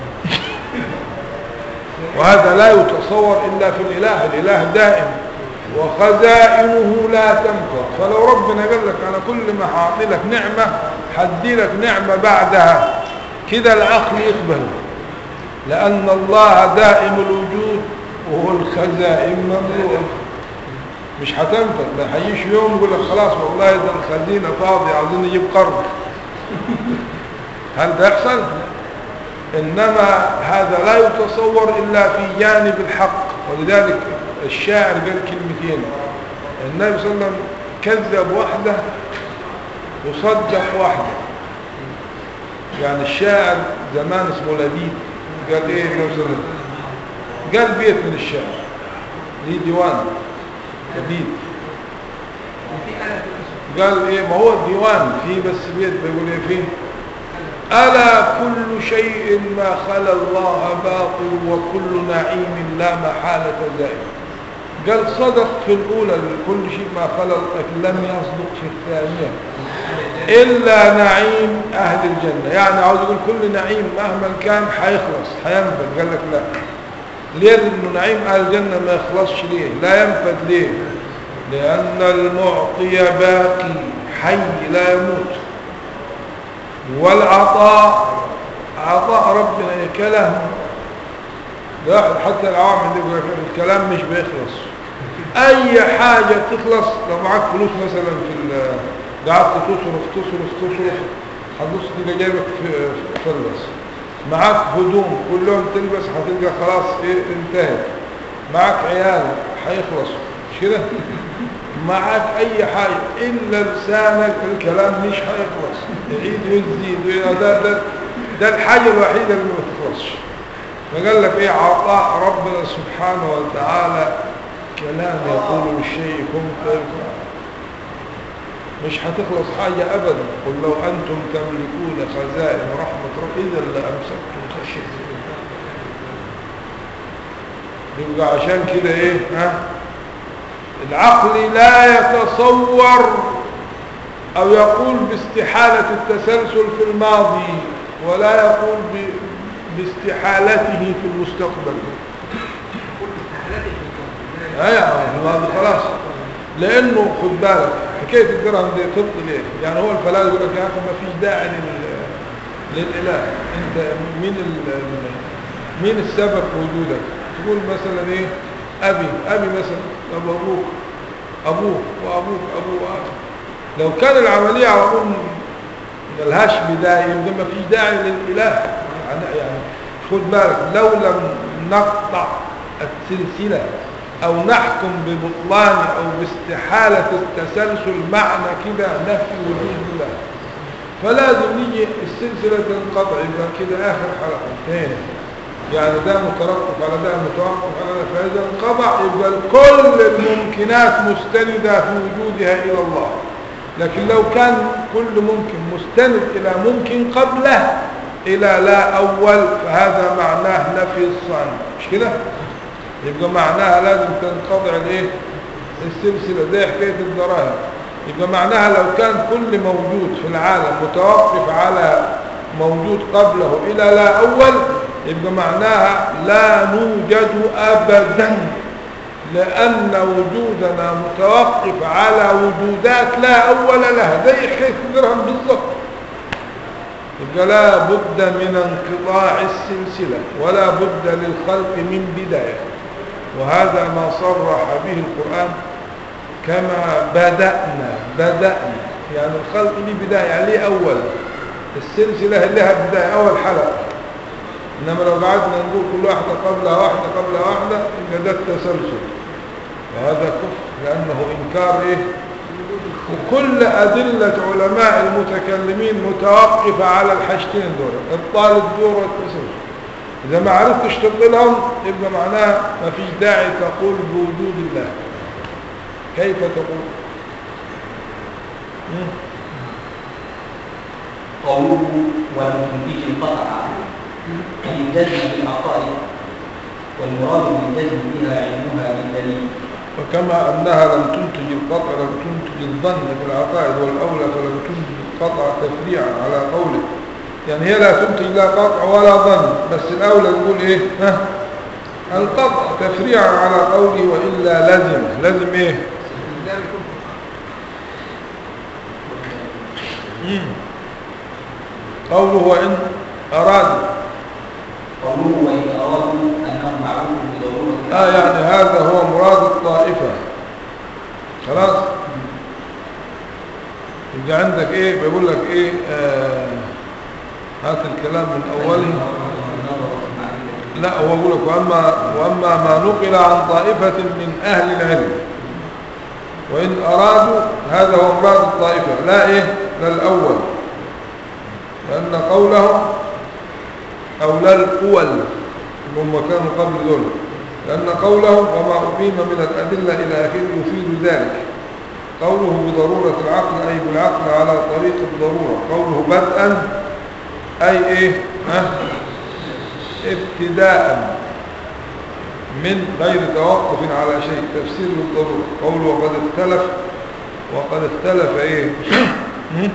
[SPEAKER 1] وهذا لا يتصور إلا في الإله الإله دائم وخزائنه لا تنفد فلو ربنا قال لك أنا كل ما هعطي لك نعمة هدي لك نعمة بعدها كده العقل يقبل لأن الله دائم الوجود وهو الخزائن مملوءة مش هتنفد لا هيجيش يوم يقول لك خلاص والله ده الخزينة فاضية عاوزين نجيب قرض هل ده يحصل؟ إنما هذا لا يتصور إلا في جانب الحق ولذلك الشاعر قال كلمتين النبي صلى الله عليه وسلم كذب واحدة وصدق واحدة يعني الشاعر زمان اسمه لبيد قال ايه النبي صلى الله عليه وسلم قال بيت من الشعر ليه ديوان لبيد
[SPEAKER 3] وفي آلة الأسود
[SPEAKER 1] قال ايه ما هو الديوان فيه بس بيت بيقول ايه فيه ألا كل شيء ما خلا الله باطل وكل نعيم لا محالة زائل قال صدق في الأولى كل شيء ما خلا لكن لم يصدق في الثانية إلا نعيم أهل الجنة يعني عاوز يقول كل نعيم مهما كان حيخلص حينفد قال لك لا ليه لأنه نعيم أهل الجنة ما يخلصش ليه لا ينفد ليه لأن المعطي باقي حي لا يموت والعطاء عطاء ربنا إيه كلام ده حتى العوام اللي يقول لك الكلام مش بيخلص اي حاجة تخلص لو معاك فلوس مثلا في ال- قعدت تصرف تصرف تصرف هتبص تلقى جايبك في- فلس معاك هدوم كل يوم تلبس هتلقى خلاص ايه انتهت معاك عيال هيخلص مش كده معاك اي حاجة الا لسانك الكلام مش هيخلص يعيد ويزيد ويزيد. ده ده ده الحاجة الوحيدة اللي ما تخلصش فقال لك ايه عطاء ربنا سبحانه وتعالى كلام يقول للشيء كن فيكون مش هتخلص حاجة أبدا قل لو أنتم تملكون خزائن رحمة رب إذا لأمسكتم خشية يبقى عشان كده إيه ها العقل لا يتصور أو يقول باستحالة التسلسل في الماضي ولا يقول ب... باستحالته في المستقبل
[SPEAKER 3] كل استحالات الكون
[SPEAKER 1] ايوه الماضي خلاص لانه خد بالك حكايه الدرهم دي تبطل ايه يعني هو الفلاح يقول لك يا اخي ما فيش داعي لل للاله انت مين ال... مين السبب في وجودك تقول مثلا ايه ابي ابي مثلا طب ابوك ابوك وابوك ابوه وأبوك. لو كان العمليه على طول ملهاش بدايه يبقى ما فيش داعي للاله يعني يعني خد بالك لو لم نقطع السلسله او نحكم ببطلان او باستحاله التسلسل معنى كده نفي وجود الله فلازم نيجي السلسله تنقطع يبقى كده اخر حلقه انتهينا يعني ده مترقب على ده متوقف على ده فاذا انقطع يبقى كل الممكنات مستنده في وجودها الى الله لكن لو كان كل ممكن مستند إلى ممكن قبله إلى لا أول فهذا معناه نفي الصنع مش كده يبقى معناها لازم تنقطع الايه السلسلة زي حكاية الدراهم يبقى معناها لو كان كل موجود في العالم متوقف على موجود قبله إلى لا أول يبقى معناها لا نوجد أبدا لأن وجودنا متوقف على وجودات لا أول لها زي حكاية الدرهم بالضبط يبقى لا بد من انقطاع السلسلة ولا بد للخلق من بداية وهذا ما صرح به القرآن كما بدأنا بدأنا يعني الخلق ليه بداية يعني ليه أول السلسلة لها بداية أول حلقة إنما لو قعدنا نقول كل واحدة قبلها واحدة قبلها واحدة يبقى ده التسلسل وهذا كفر لأنه إنكار إيه وكل أدلة علماء المتكلمين متوقفة على الحاجتين دول إبطال الدور والتسلسل إذا ما عرفتش تبطلهم يبقى معناها ما فيش داعي تقول بوجود الله كيف تقول مم.
[SPEAKER 2] قوله والمنتج انقطع الجزم بالعقائد والمراد بالجزم بها علمها بالدليل
[SPEAKER 1] وكما أنها لم تنتج القطع لم تنتج الظن بالعقائد والأولى فلم تنتج القطع تفريعا على قوله يعني هي لا تنتج لا قطع ولا ظن بس الأولى نقول إيه ها القطع تفريعا على قوله وإلا لزم لازم ايه
[SPEAKER 3] الإلزام يكون
[SPEAKER 1] مم. قوله وإن أراد
[SPEAKER 2] قوله وإن أرادوا أنهم معروف بضرورة
[SPEAKER 1] آه يعني هذا هو مراد الطائفة خلاص يبقى عندك ايه بيقول لك ايه آه هات الكلام من اوله لا هو بيقول لك واما واما ما نقل عن طائفة من اهل العلم وان ارادوا هذا هو مراد الطائفة لا ايه لا الاول لان قولهم او لا الاول اللي هم كانوا قبل دول لأن قوله وما أقيم من الأدلة إلى آخره يفيد ذلك قوله بضرورة العقل أي بالعقل على طريق الضرورة قوله بدءا أي إيه ها؟ ابتداء من غير توقف على شيء تفسير للضرورة قوله وقد اختلف وقد اختلف إيه هم؟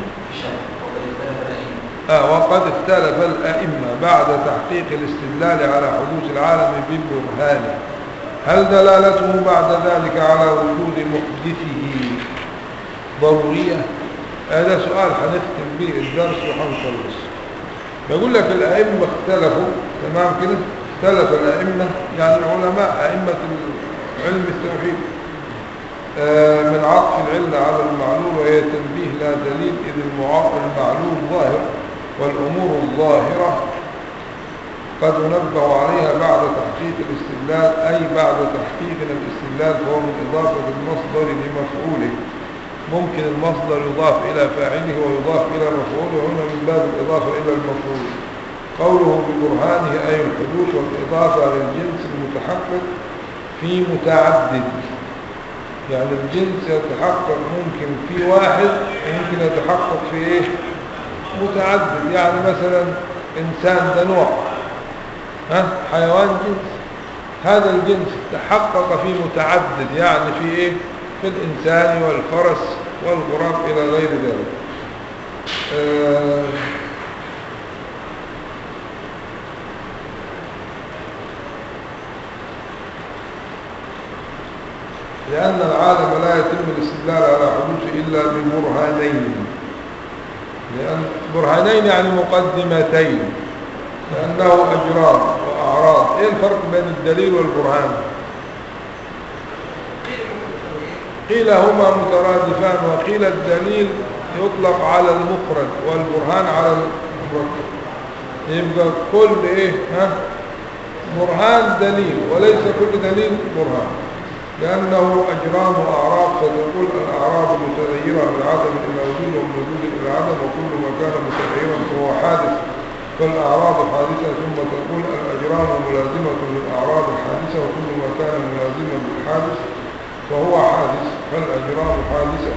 [SPEAKER 1] آه وقد اختلف الأئمة بعد تحقيق الاستدلال على حدوث العالم بالبرهان هل دلالته بعد ذلك على وجود محدثه ضرورية هذا سؤال هنختم به الدرس وهنخلص بقول لك الأئمة اختلفوا تمام كده اختلف الأئمة يعني العلماء أئمة علم التوحيد آه، من عطف العلة على المعلول وهي تنبيه لا دليل إذ المع- المعلول ظاهر والأمور الظاهرة قد نبه عليها بعد تحقيق الاستدلال أي بعد تحقيق الاستدلال فهو من إضافة المصدر لمفعوله ممكن المصدر يضاف إلى فاعله ويضاف إلى مفعوله هنا من باب الإضافة إلى المفعول قوله ببرهانه أي الحدوث والإضافة للجنس المتحقق في متعدد يعني الجنس يتحقق ممكن في واحد وممكن يتحقق في ايه متعدد يعني مثلا انسان ده نوع ها حيوان جنس هذا الجنس تحقق في متعدد يعني في ايه في الانسان والفرس والغراب الى غير ذلك آه لأن العالم لا يتم الاستدلال على حدوثه إلا ببرهانين لأن برهانين يعني مقدمتين لأنه أجرام وأعراض إيه الفرق بين الدليل والبرهان قيل هما مترادفان وقيل الدليل يطلق على المفرد والبرهان على المفرد يبقى كل إيه ها برهان دليل وليس كل دليل برهان لأنه أجرام وأعراض فتقول الأعراض متغيرة من عدم إلى وجود ومن وجود إلى عدم وكل ما كان متغيرا فهو حادث فالأعراض حادثة ثم تقول الأجرام ملازمة للأعراض الحادثة وكل ما كان ملازما للحادث فهو حادث فالأجرام حادثة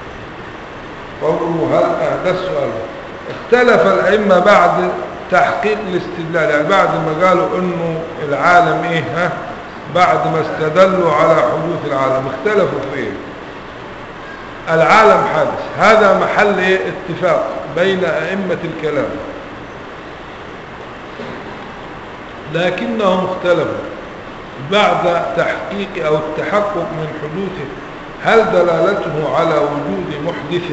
[SPEAKER 1] قوله هل أهدى السؤال اختلف الأئمة بعد تحقيق الاستدلال يعني بعد ما قالوا انه العالم ايه ها بعد ما استدلوا على حدوث العالم اختلفوا في ايه العالم حادث هذا محل ايه اتفاق بين ائمة الكلام لكنهم اختلفوا بعد تحقيق او التحقق من حدوثه هل دلالته على وجود محدثه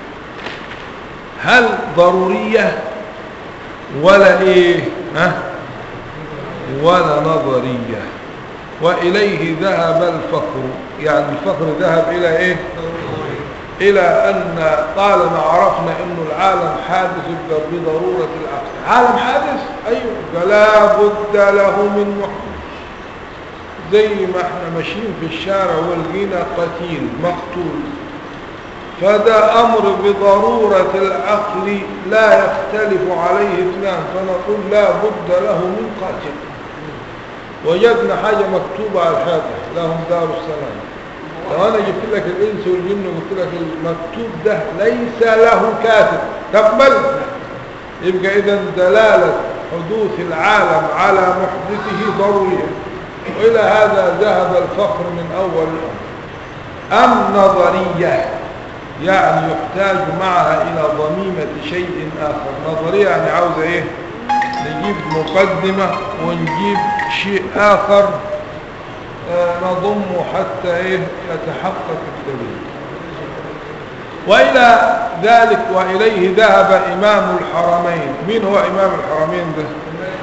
[SPEAKER 1] هل ضرورية ولا ايه ها ولا نظرية وإليه ذهب الفخر يعني الفخر ذهب إلى إيه إلى أن طالما عرفنا أنه العالم حادث يبقى بضرورة العقل عالم حادث أيوه فلا بد له من محدث زي ما احنا ماشيين في الشارع ولقينا قتيل مقتول فده أمر بضرورة العقل لا يختلف عليه اثنان فنقول لا بد له من قاتل وجدنا حاجة مكتوبة على الحيطة لهم دار السلام لو أنا جبت لك الإنس والجن وقلت لك المكتوب ده ليس له كاتب تقبل يبقى إذا دلالة حدوث العالم على محدثه ضرورية وإلى هذا ذهب الفخر من أول الأمر أم نظرية يعني يحتاج معها إلى ضميمة شيء آخر نظرية يعني عاوزة إيه نجيب مقدمة ونجيب شيء آخر آه، نضمه حتى إيه يتحقق الدليل وإلى ذلك وإليه ذهب إمام الحرمين مين هو إمام الحرمين ده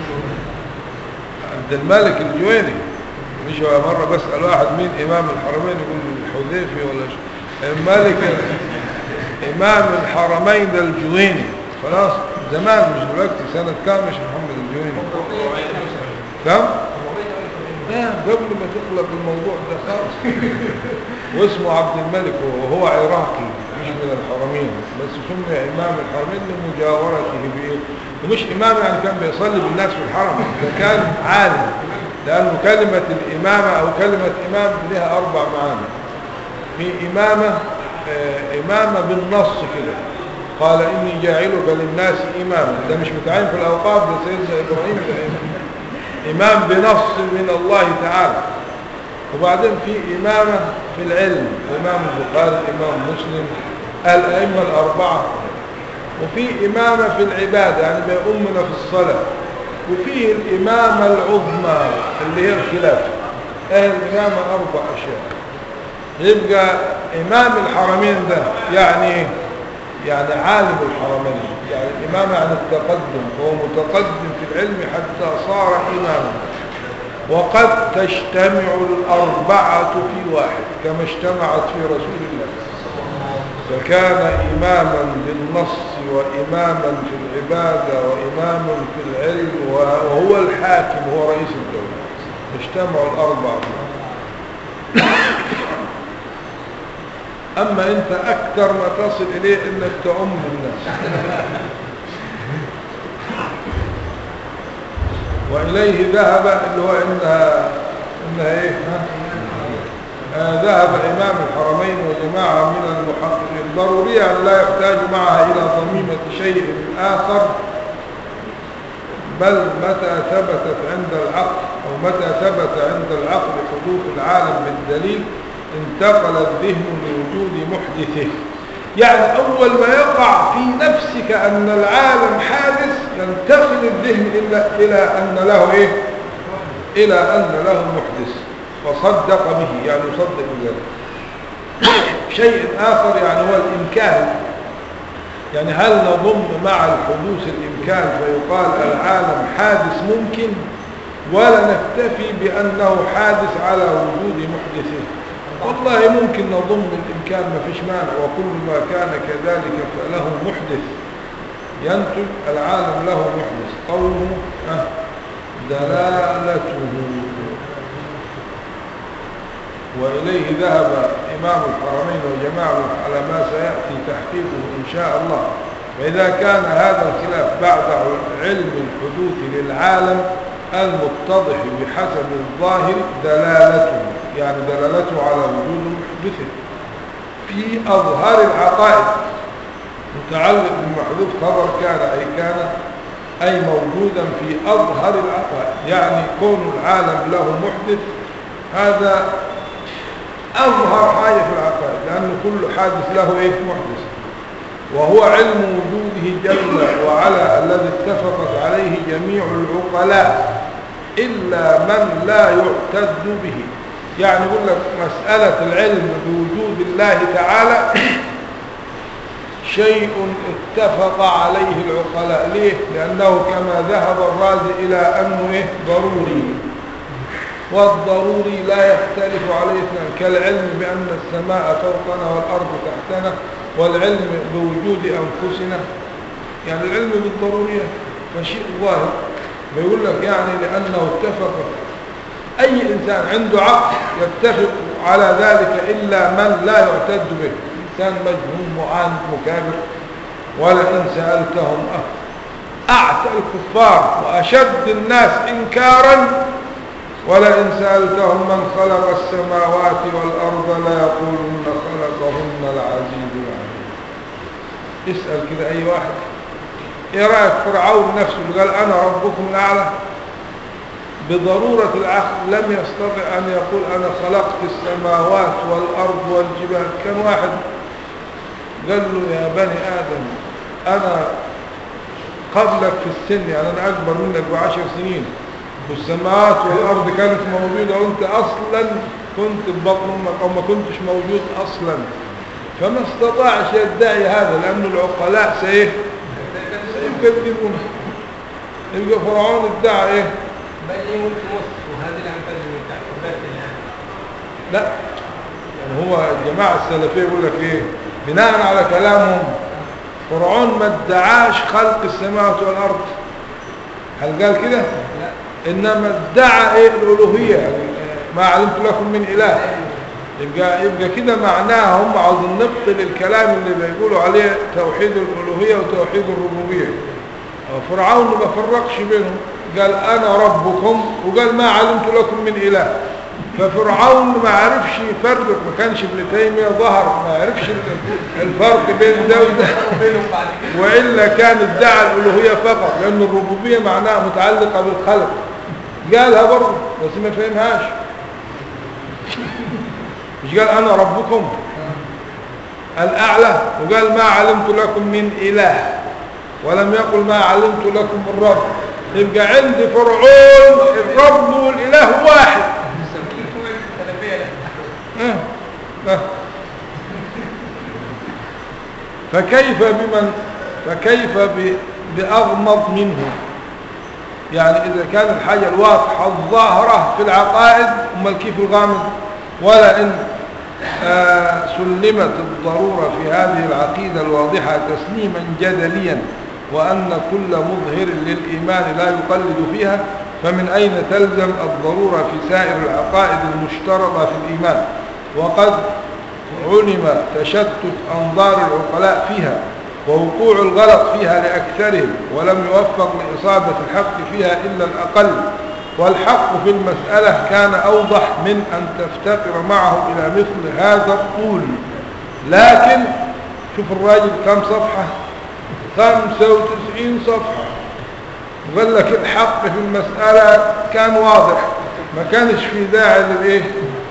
[SPEAKER 1] عبد الملك الجويني مش هو مرة بسأل واحد مين إمام الحرمين يقول لي الحذيفي ولا شيء الملك إمام الحرمين ده الجويني خلاص زمان مش دلوقتي سنة كام مش محمد الجويني كم؟ لا قبل ما تقلب الموضوع ده خالص واسمه عبد الملك وهو عراقي مش من الحرمين بس سمي إمام الحرمين لمجاورته بإيه ومش إمام يعني كان بيصلي بالناس في الحرم ده كان عالم لأنه كلمة الإمامة أو كلمة إمام لها أربع معاني في إمامة آه، إمامة بالنص كده قال إني جاعلك للناس إماما ده مش متعين في الأوقاف ده سيدنا إبراهيم ده إمام. إمام بنص من الله تعالى وبعدين في إمامة في العلم إمام البخاري إمام مسلم الأئمة الأربعة وفي إمامة في العبادة يعني بيؤمنا في الصلاة وفيه الإمامة العظمى اللي هي الخلافة أهل الإمامة أربع أشياء يبقى إمام الحرمين ده يعني يعني عالم الحرمين يعني الإمام عن التقدم هو متقدم في العلم حتى صار إماما وقد تجتمع الأربعة في واحد كما اجتمعت في رسول الله فكان إماما بالنص وإماما في العبادة وإماما في العلم وهو الحاكم هو رئيس الدولة اجتمعوا الأربعة أما أنت أكثر ما تصل إليه أنك تعم الناس وإليه ذهب اللي هو إنها, إنها إيه ها؟ آه ذهب إمام الحرمين وجماعة من المحققين ضرورية أن لا يحتاج معها إلى ضميمة شيء آخر بل متى ثبتت عند العقل أو متى ثبت عند العقل حدوث العالم بالدليل انتقل الذهن لوجود محدثه يعني أول ما يقع في نفسك أن العالم حادث ينتقل الذهن إلى, إلى أن له إيه إلى أن له محدث فصدق به يعني يصدق بذلك شيء آخر يعني هو الإمكان يعني هل نضم مع الحدوث الإمكان فيقال العالم حادث ممكن ولا نكتفي بأنه حادث على وجود محدثه والله ممكن نضم الإمكان ما فيش مانع وكل ما كان كذلك فله محدث ينتج العالم له محدث قوله آه، دلالته وإليه ذهب إمام الحرمين وجماعة على ما سيأتي تحقيقه إن شاء الله فإذا كان هذا الخلاف بعد علم الحدوث للعالم المتضح بحسب الظاهر دلالته يعني دلالته على وجود محدث في أظهر العقائد متعلق بمحذوف خبر كان أي كان أي موجودا في أظهر العقائد يعني كون العالم له محدث هذا أظهر حاجة في العقائد لأن كل حادث له إيه محدث وهو علم وجوده جل وعلا الذي اتفقت عليه جميع العقلاء إلا من لا يعتد به يعني يقول لك مسألة العلم بوجود الله تعالى شيء اتفق عليه العقلاء ليه؟ لأنه كما ذهب الرازي إلى أنه إيه؟ ضروري والضروري لا يختلف عليه اثنان كالعلم بأن السماء فوقنا والأرض تحتنا والعلم بوجود أنفسنا يعني العلم بالضرورية فشيء ظاهر بيقول لك يعني لأنه اتفق أي إنسان عنده عقل يتفق على ذلك إلا من لا يعتد به إنسان مجنون معاند مكابر ولئن سألتهم أعتى الكفار وأشد الناس إنكارا ولئن سألتهم من خلق السماوات والأرض لا يقولون خلقهن العزيز العليم اسأل كده أي واحد ايه رأيك فرعون نفسه اللي قال أنا ربكم الأعلى بضرورة العقل لم يستطع أن يقول أنا خلقت السماوات والأرض والجبال كان واحد قال له يا بني آدم أنا قبلك في السن يعني أنا أكبر منك بعشر سنين والسماوات والأرض كانت موجودة وانت أصلا كنت في بطن أمك أو ما كنتش موجود أصلا فما استطاعش يدعي هذا لأن العقلاء سيه سيكذبونه يبقى فرعون ادعى ايه
[SPEAKER 3] بل ايه ملك مصر وهذه الامثال من تعقيدات الان
[SPEAKER 1] لا يعني هو الجماعة السلفية يقول لك ايه بناء على كلامهم فرعون ما ادعاش خلق السماوات والأرض هل قال كده
[SPEAKER 3] لا
[SPEAKER 1] إنما ادعى ايه الألوهية يعني آه، ما علمت لكم من إله يبقى, يبقى كده معناها هم عاوزين نبطل الكلام اللي بيقولوا عليه توحيد الألوهية وتوحيد الربوبية فرعون ما فرقش بينهم قال أنا ربكم وقال ما علمت لكم من إله ففرعون ما عرفش يفرق ما كانش ابن تيمية ظهر ما عرفش الفرق بين ده وده
[SPEAKER 3] بينهم بعد كده
[SPEAKER 1] وإلا كان ادعى الألوهية فقط لأن الربوبية معناها متعلقة بالخلق قالها برضه بس ما فهمهاش مش قال أنا ربكم الأعلى وقال ما علمت لكم من إله ولم يقل ما علمت لكم من رب يبقى عند فرعون الرب والإله واحد
[SPEAKER 3] يسميهم السلفيه لا
[SPEAKER 1] آه. آه. فكيف بمن فكيف ب- بأغمض منه يعني إذا كان الحاجة الواضحة الظاهرة في العقائد أمال كيف الغامض ولا إن آه سلمت الضرورة في هذه العقيدة الواضحة تسليما جدليا وأن كل مظهر للإيمان لا يقلد فيها فمن أين تلزم الضرورة في سائر العقائد المشترطة في الإيمان وقد علم تشتت أنظار العقلاء فيها ووقوع الغلط فيها لأكثرهم ولم يوفق لإصابة الحق فيها إلا الأقل والحق في المسألة كان أوضح من أن تفتقر معه إلى مثل هذا الطول لكن شوف الراجل كم صفحة 95 صفحة وقال لك الحق في المسألة كان واضح ما كانش في داعي للإيه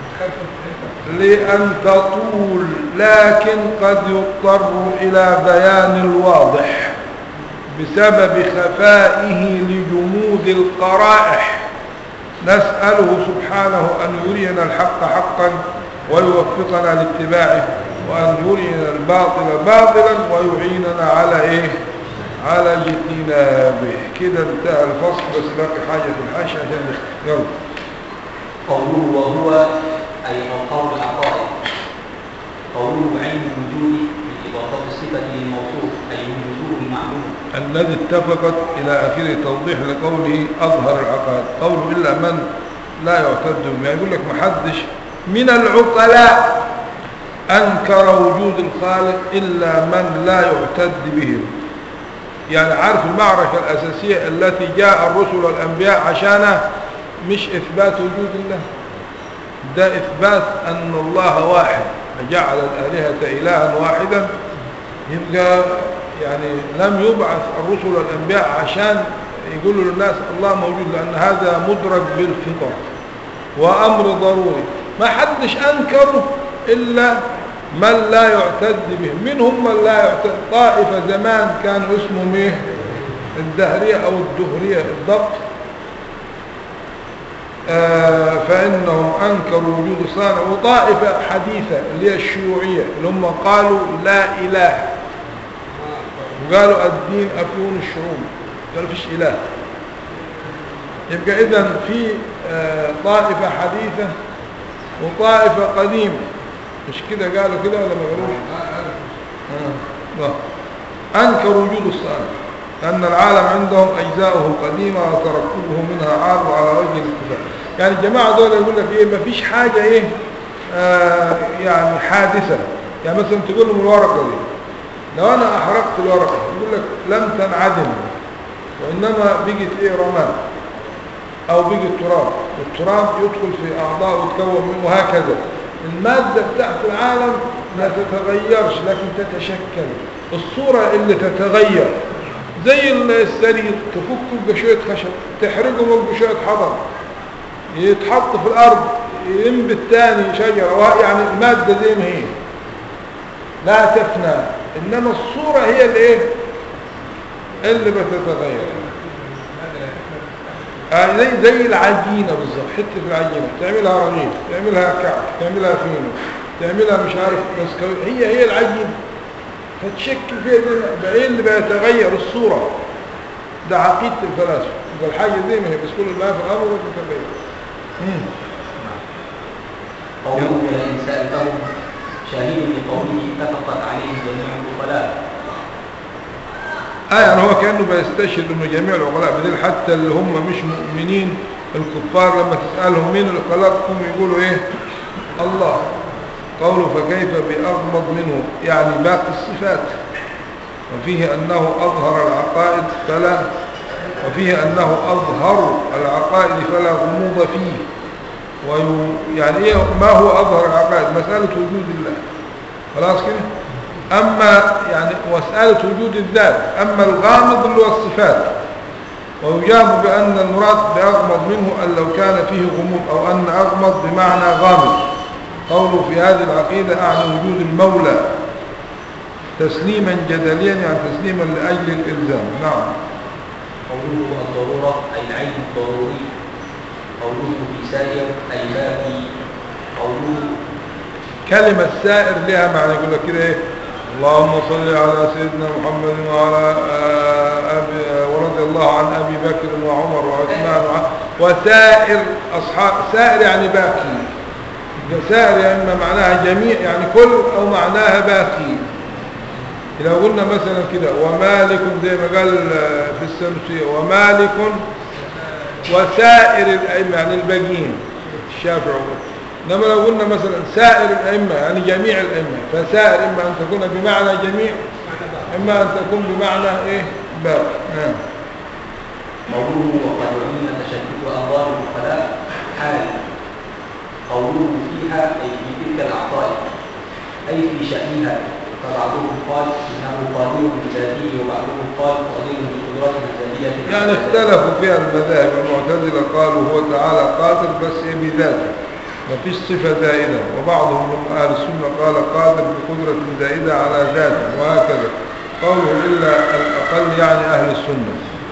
[SPEAKER 1] لأن تطول لكن قد يضطر إلى بيان الواضح بسبب خفائه لجمود القرائح نسأله سبحانه أن يرينا الحق حقا ويوفقنا لاتباعه وأن يرينا الباطل باطلا ويعيننا على إيه على اجتنابه كده انتهى الفصل بس باقي حاجة في الحاشية عشان نختم يلا
[SPEAKER 2] قوله وهو أي القول العقائد قوله علم الوجود من إضافة الصفة للموصوف أي وجوده المعلوم
[SPEAKER 1] الذي اتفقت إلى آخره توضيح لقوله أظهر العقائد قوله إلا من لا يعتد به يعني يقول لك محدش من العقلاء أنكر وجود الخالق إلا من لا يعتد به يعني عارف المعركة الأساسية التي جاء الرسل والأنبياء عشانها مش إثبات وجود الله ده إثبات أن الله واحد جعل الآلهة إلها واحدا يبقى يعني لم يبعث الرسل والأنبياء عشان يقولوا للناس الله موجود لأن هذا مدرك بالفطر وأمر ضروري ما حدش أنكره إلا من لا يعتد به منهم من لا يعتد طائفة زمان كان اسمهم ايه الدهرية أو الدهرية الضبط آه فإنهم أنكروا وجود الصانع وطائفة حديثة اللي هي الشيوعية اللي هم قالوا لا إله وقالوا الدين أفيون الشعوب قالوا فيش إله يبقى إذن في آه طائفة حديثة وطائفة قديمة مش كده قالوا كده ولا ما قالوش آه. آه. أنكروا وجود الصانع أن العالم عندهم أجزاؤه قديمة وتركبه منها عار على وجه الاتفاق يعني الجماعة دول يقول لك إيه ما فيش حاجة إيه آه يعني حادثة يعني مثلا تقول لهم الورقة دي لو أنا أحرقت الورقة يقول لك لم تنعدم وإنما بقت إيه رماد أو بقت تراب والتراب يدخل في أعضاء ويتكون منه وهكذا المادة بتاعت العالم ما تتغيرش لكن تتشكل الصورة اللي تتغير زي السرير تفكه بشوية خشب تحرقه بشوية حضر يتحط في الأرض ينبت تاني شجرة يعني المادة زي ما هي لا تفنى إنما الصورة هي اللي إيه اللي بتتغير آه زي زي العجينة بالظبط حتة العجينة تعملها رغيف تعملها كعك تعملها فينو تعملها مش عارف بسكويت هي هي العجينة فتشكل فيها دي بقى ايه اللي بيتغير الصورة ده عقيدة الفلاسفة يبقى الحاجة دي ما هي بس كل ما في الأمر بتتغير مم.
[SPEAKER 2] قوله ولئن سألتهم شاهد لقوله اتفقت عليه جميع العقلاء
[SPEAKER 1] اه يعني هو كأنه بيستشهد انه جميع العقلاء بدل حتى اللي هم مش مؤمنين الكفار لما تسألهم مين العقلاء هم يقولوا ايه الله قوله فكيف بأغمض منه يعني باقي الصفات وفيه أنه أظهر العقائد فلا وفيه أنه أظهر العقائد فلا غموض فيه وي يعني إيه ما هو أظهر العقائد مسألة وجود الله خلاص كده أما يعني مسألة وجود الذات أما الغامض اللي هو الصفات ويجاب بأن المراد بأغمض منه أن لو كان فيه غموض أو أن أغمض بمعنى غامض قوله في هذه العقيدة أعني وجود المولى تسليما جدليا يعني تسليما لأجل الإلزام نعم
[SPEAKER 2] قوله الضرورة أي العين الضروري قوله في سائر أي باقي قوله
[SPEAKER 1] كلمة سائر لها معنى يقول لك كده ايه اللهم صل على سيدنا محمد وعلى آه، أبي ورضي الله عن أبي بكر وعمر وعثمان وع- وسائر أصحاب سائر يعني باقي يبقى سائر يعني إما معناها جميع يعني كل أو معناها باقي لو قلنا مثلا كده ومالك زي ما قال آه، في السنسية ومالك وسائر الأئمة يعني الباقيين الشافعي إنما لو قلنا مثلا سائر الأئمة يعني جميع الأئمة فسائر إما أن تكون بمعنى جميع إما أن تكون بمعنى إيه باقي نعم
[SPEAKER 2] قوله وقد علم تشدد أنظار العقلاء حال قوله فيها أي في تلك العقائد أي في شأنها فبعضهم قال إنه قادر بذاته وبعضهم قال قادر بقدرته الذاتية
[SPEAKER 1] يعني اختلفوا فيها المذاهب المعتزلة قالوا هو تعالى قادر بس إيه بذاته ما فيش صفة زائدة وبعضهم من أهل السنة قال قادر بقدرة زائدة على ذاته وهكذا قوله إلا الأقل يعني أهل السنة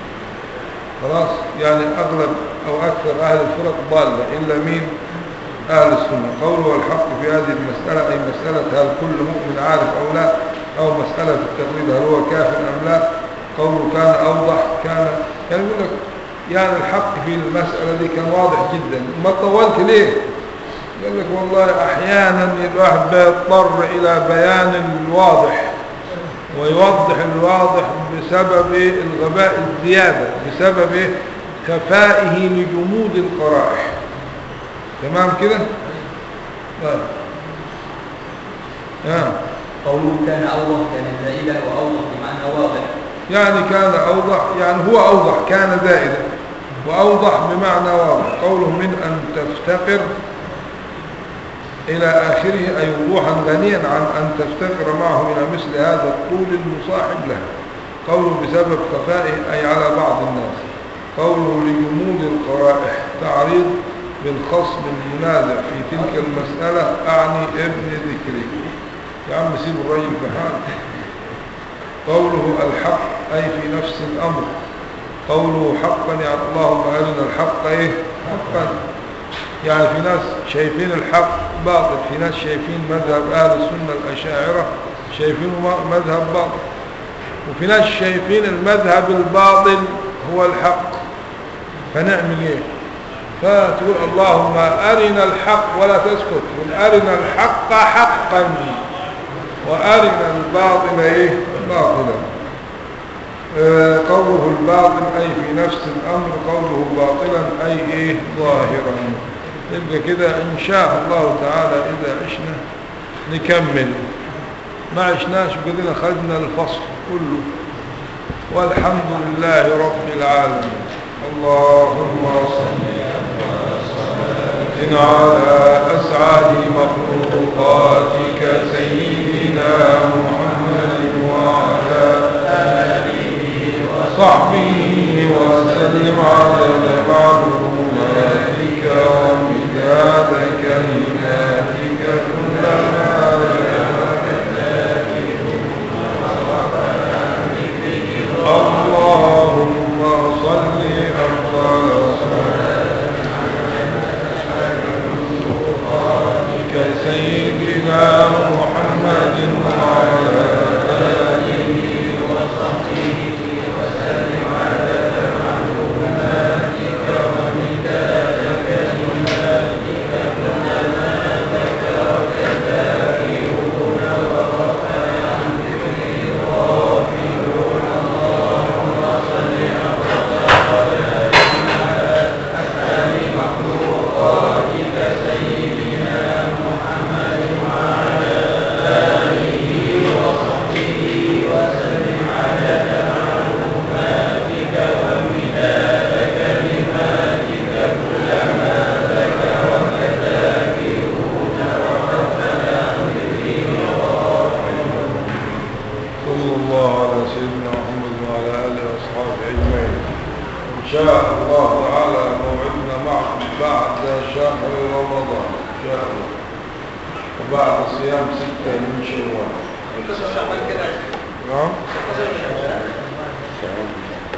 [SPEAKER 1] خلاص يعني أغلب أو أكثر أهل الفرق ضالة إلا مين أهل السنة قوله الحق في هذه المسألة أي مسألة هل كل مؤمن عارف أو لا أو مسألة التقليد هل هو كاف أم لا قوله كان أوضح كان كان يقول لك يعني الحق في المسألة دي كان واضح جدا ما طولت ليه قال لك والله أحيانا الواحد بيضطر إلى بيان الواضح ويوضح الواضح بسبب الغباء الزيادة بسبب خفائه لجمود القرائح تمام كده طيب آه.
[SPEAKER 2] قوله كان أوضح كان زائدا وأوضح بمعنى واضح
[SPEAKER 1] يعني كان أوضح يعني هو أوضح كان زائدا وأوضح بمعنى واضح قوله من أن تفتقر إلى آخره أي وضوحا غنيا عن أن تفتقر معه إلى مثل هذا الطول المصاحب له قوله بسبب خفائه أي على بعض الناس قوله لجمود القرائح تعريض بالخصم المنازع في تلك المسألة أعني ابن ذكري يا عم سيب الرجل بحاله قوله الحق أي في نفس الأمر قوله حقا يعني اللهم أرنا الحق إيه حقا يعني في ناس شايفين الحق باطل في ناس شايفين مذهب أهل السنة الأشاعرة شايفين مذهب باطل وفي ناس شايفين المذهب الباطل هو الحق فنعمل ايه فتقول اللهم أرنا الحق ولا تسكت قل أرنا الحق حقا وأرنا الباطل ايه باطلا آه قوله الباطل أي في نفس الأمر قوله باطلا أي ايه ظاهرا يبقى كده إن شاء الله تعالى إذا عشنا نكمل ما عشناش بقدنا خدنا الفصل كله والحمد لله رب العالمين اللهم صل على أسعد مخلوقاتك سيدنا محمد وعلى آله وصحبه وسلم على معلوماتك ومداد كلماتك كلما اللهم صل أفضل شاء الله تعالى موعدنا معكم بعد شهر رمضان إن شاء الله وبعد صيام ستة من شوال نعم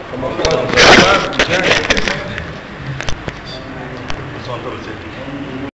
[SPEAKER 1] 15 شوال جاي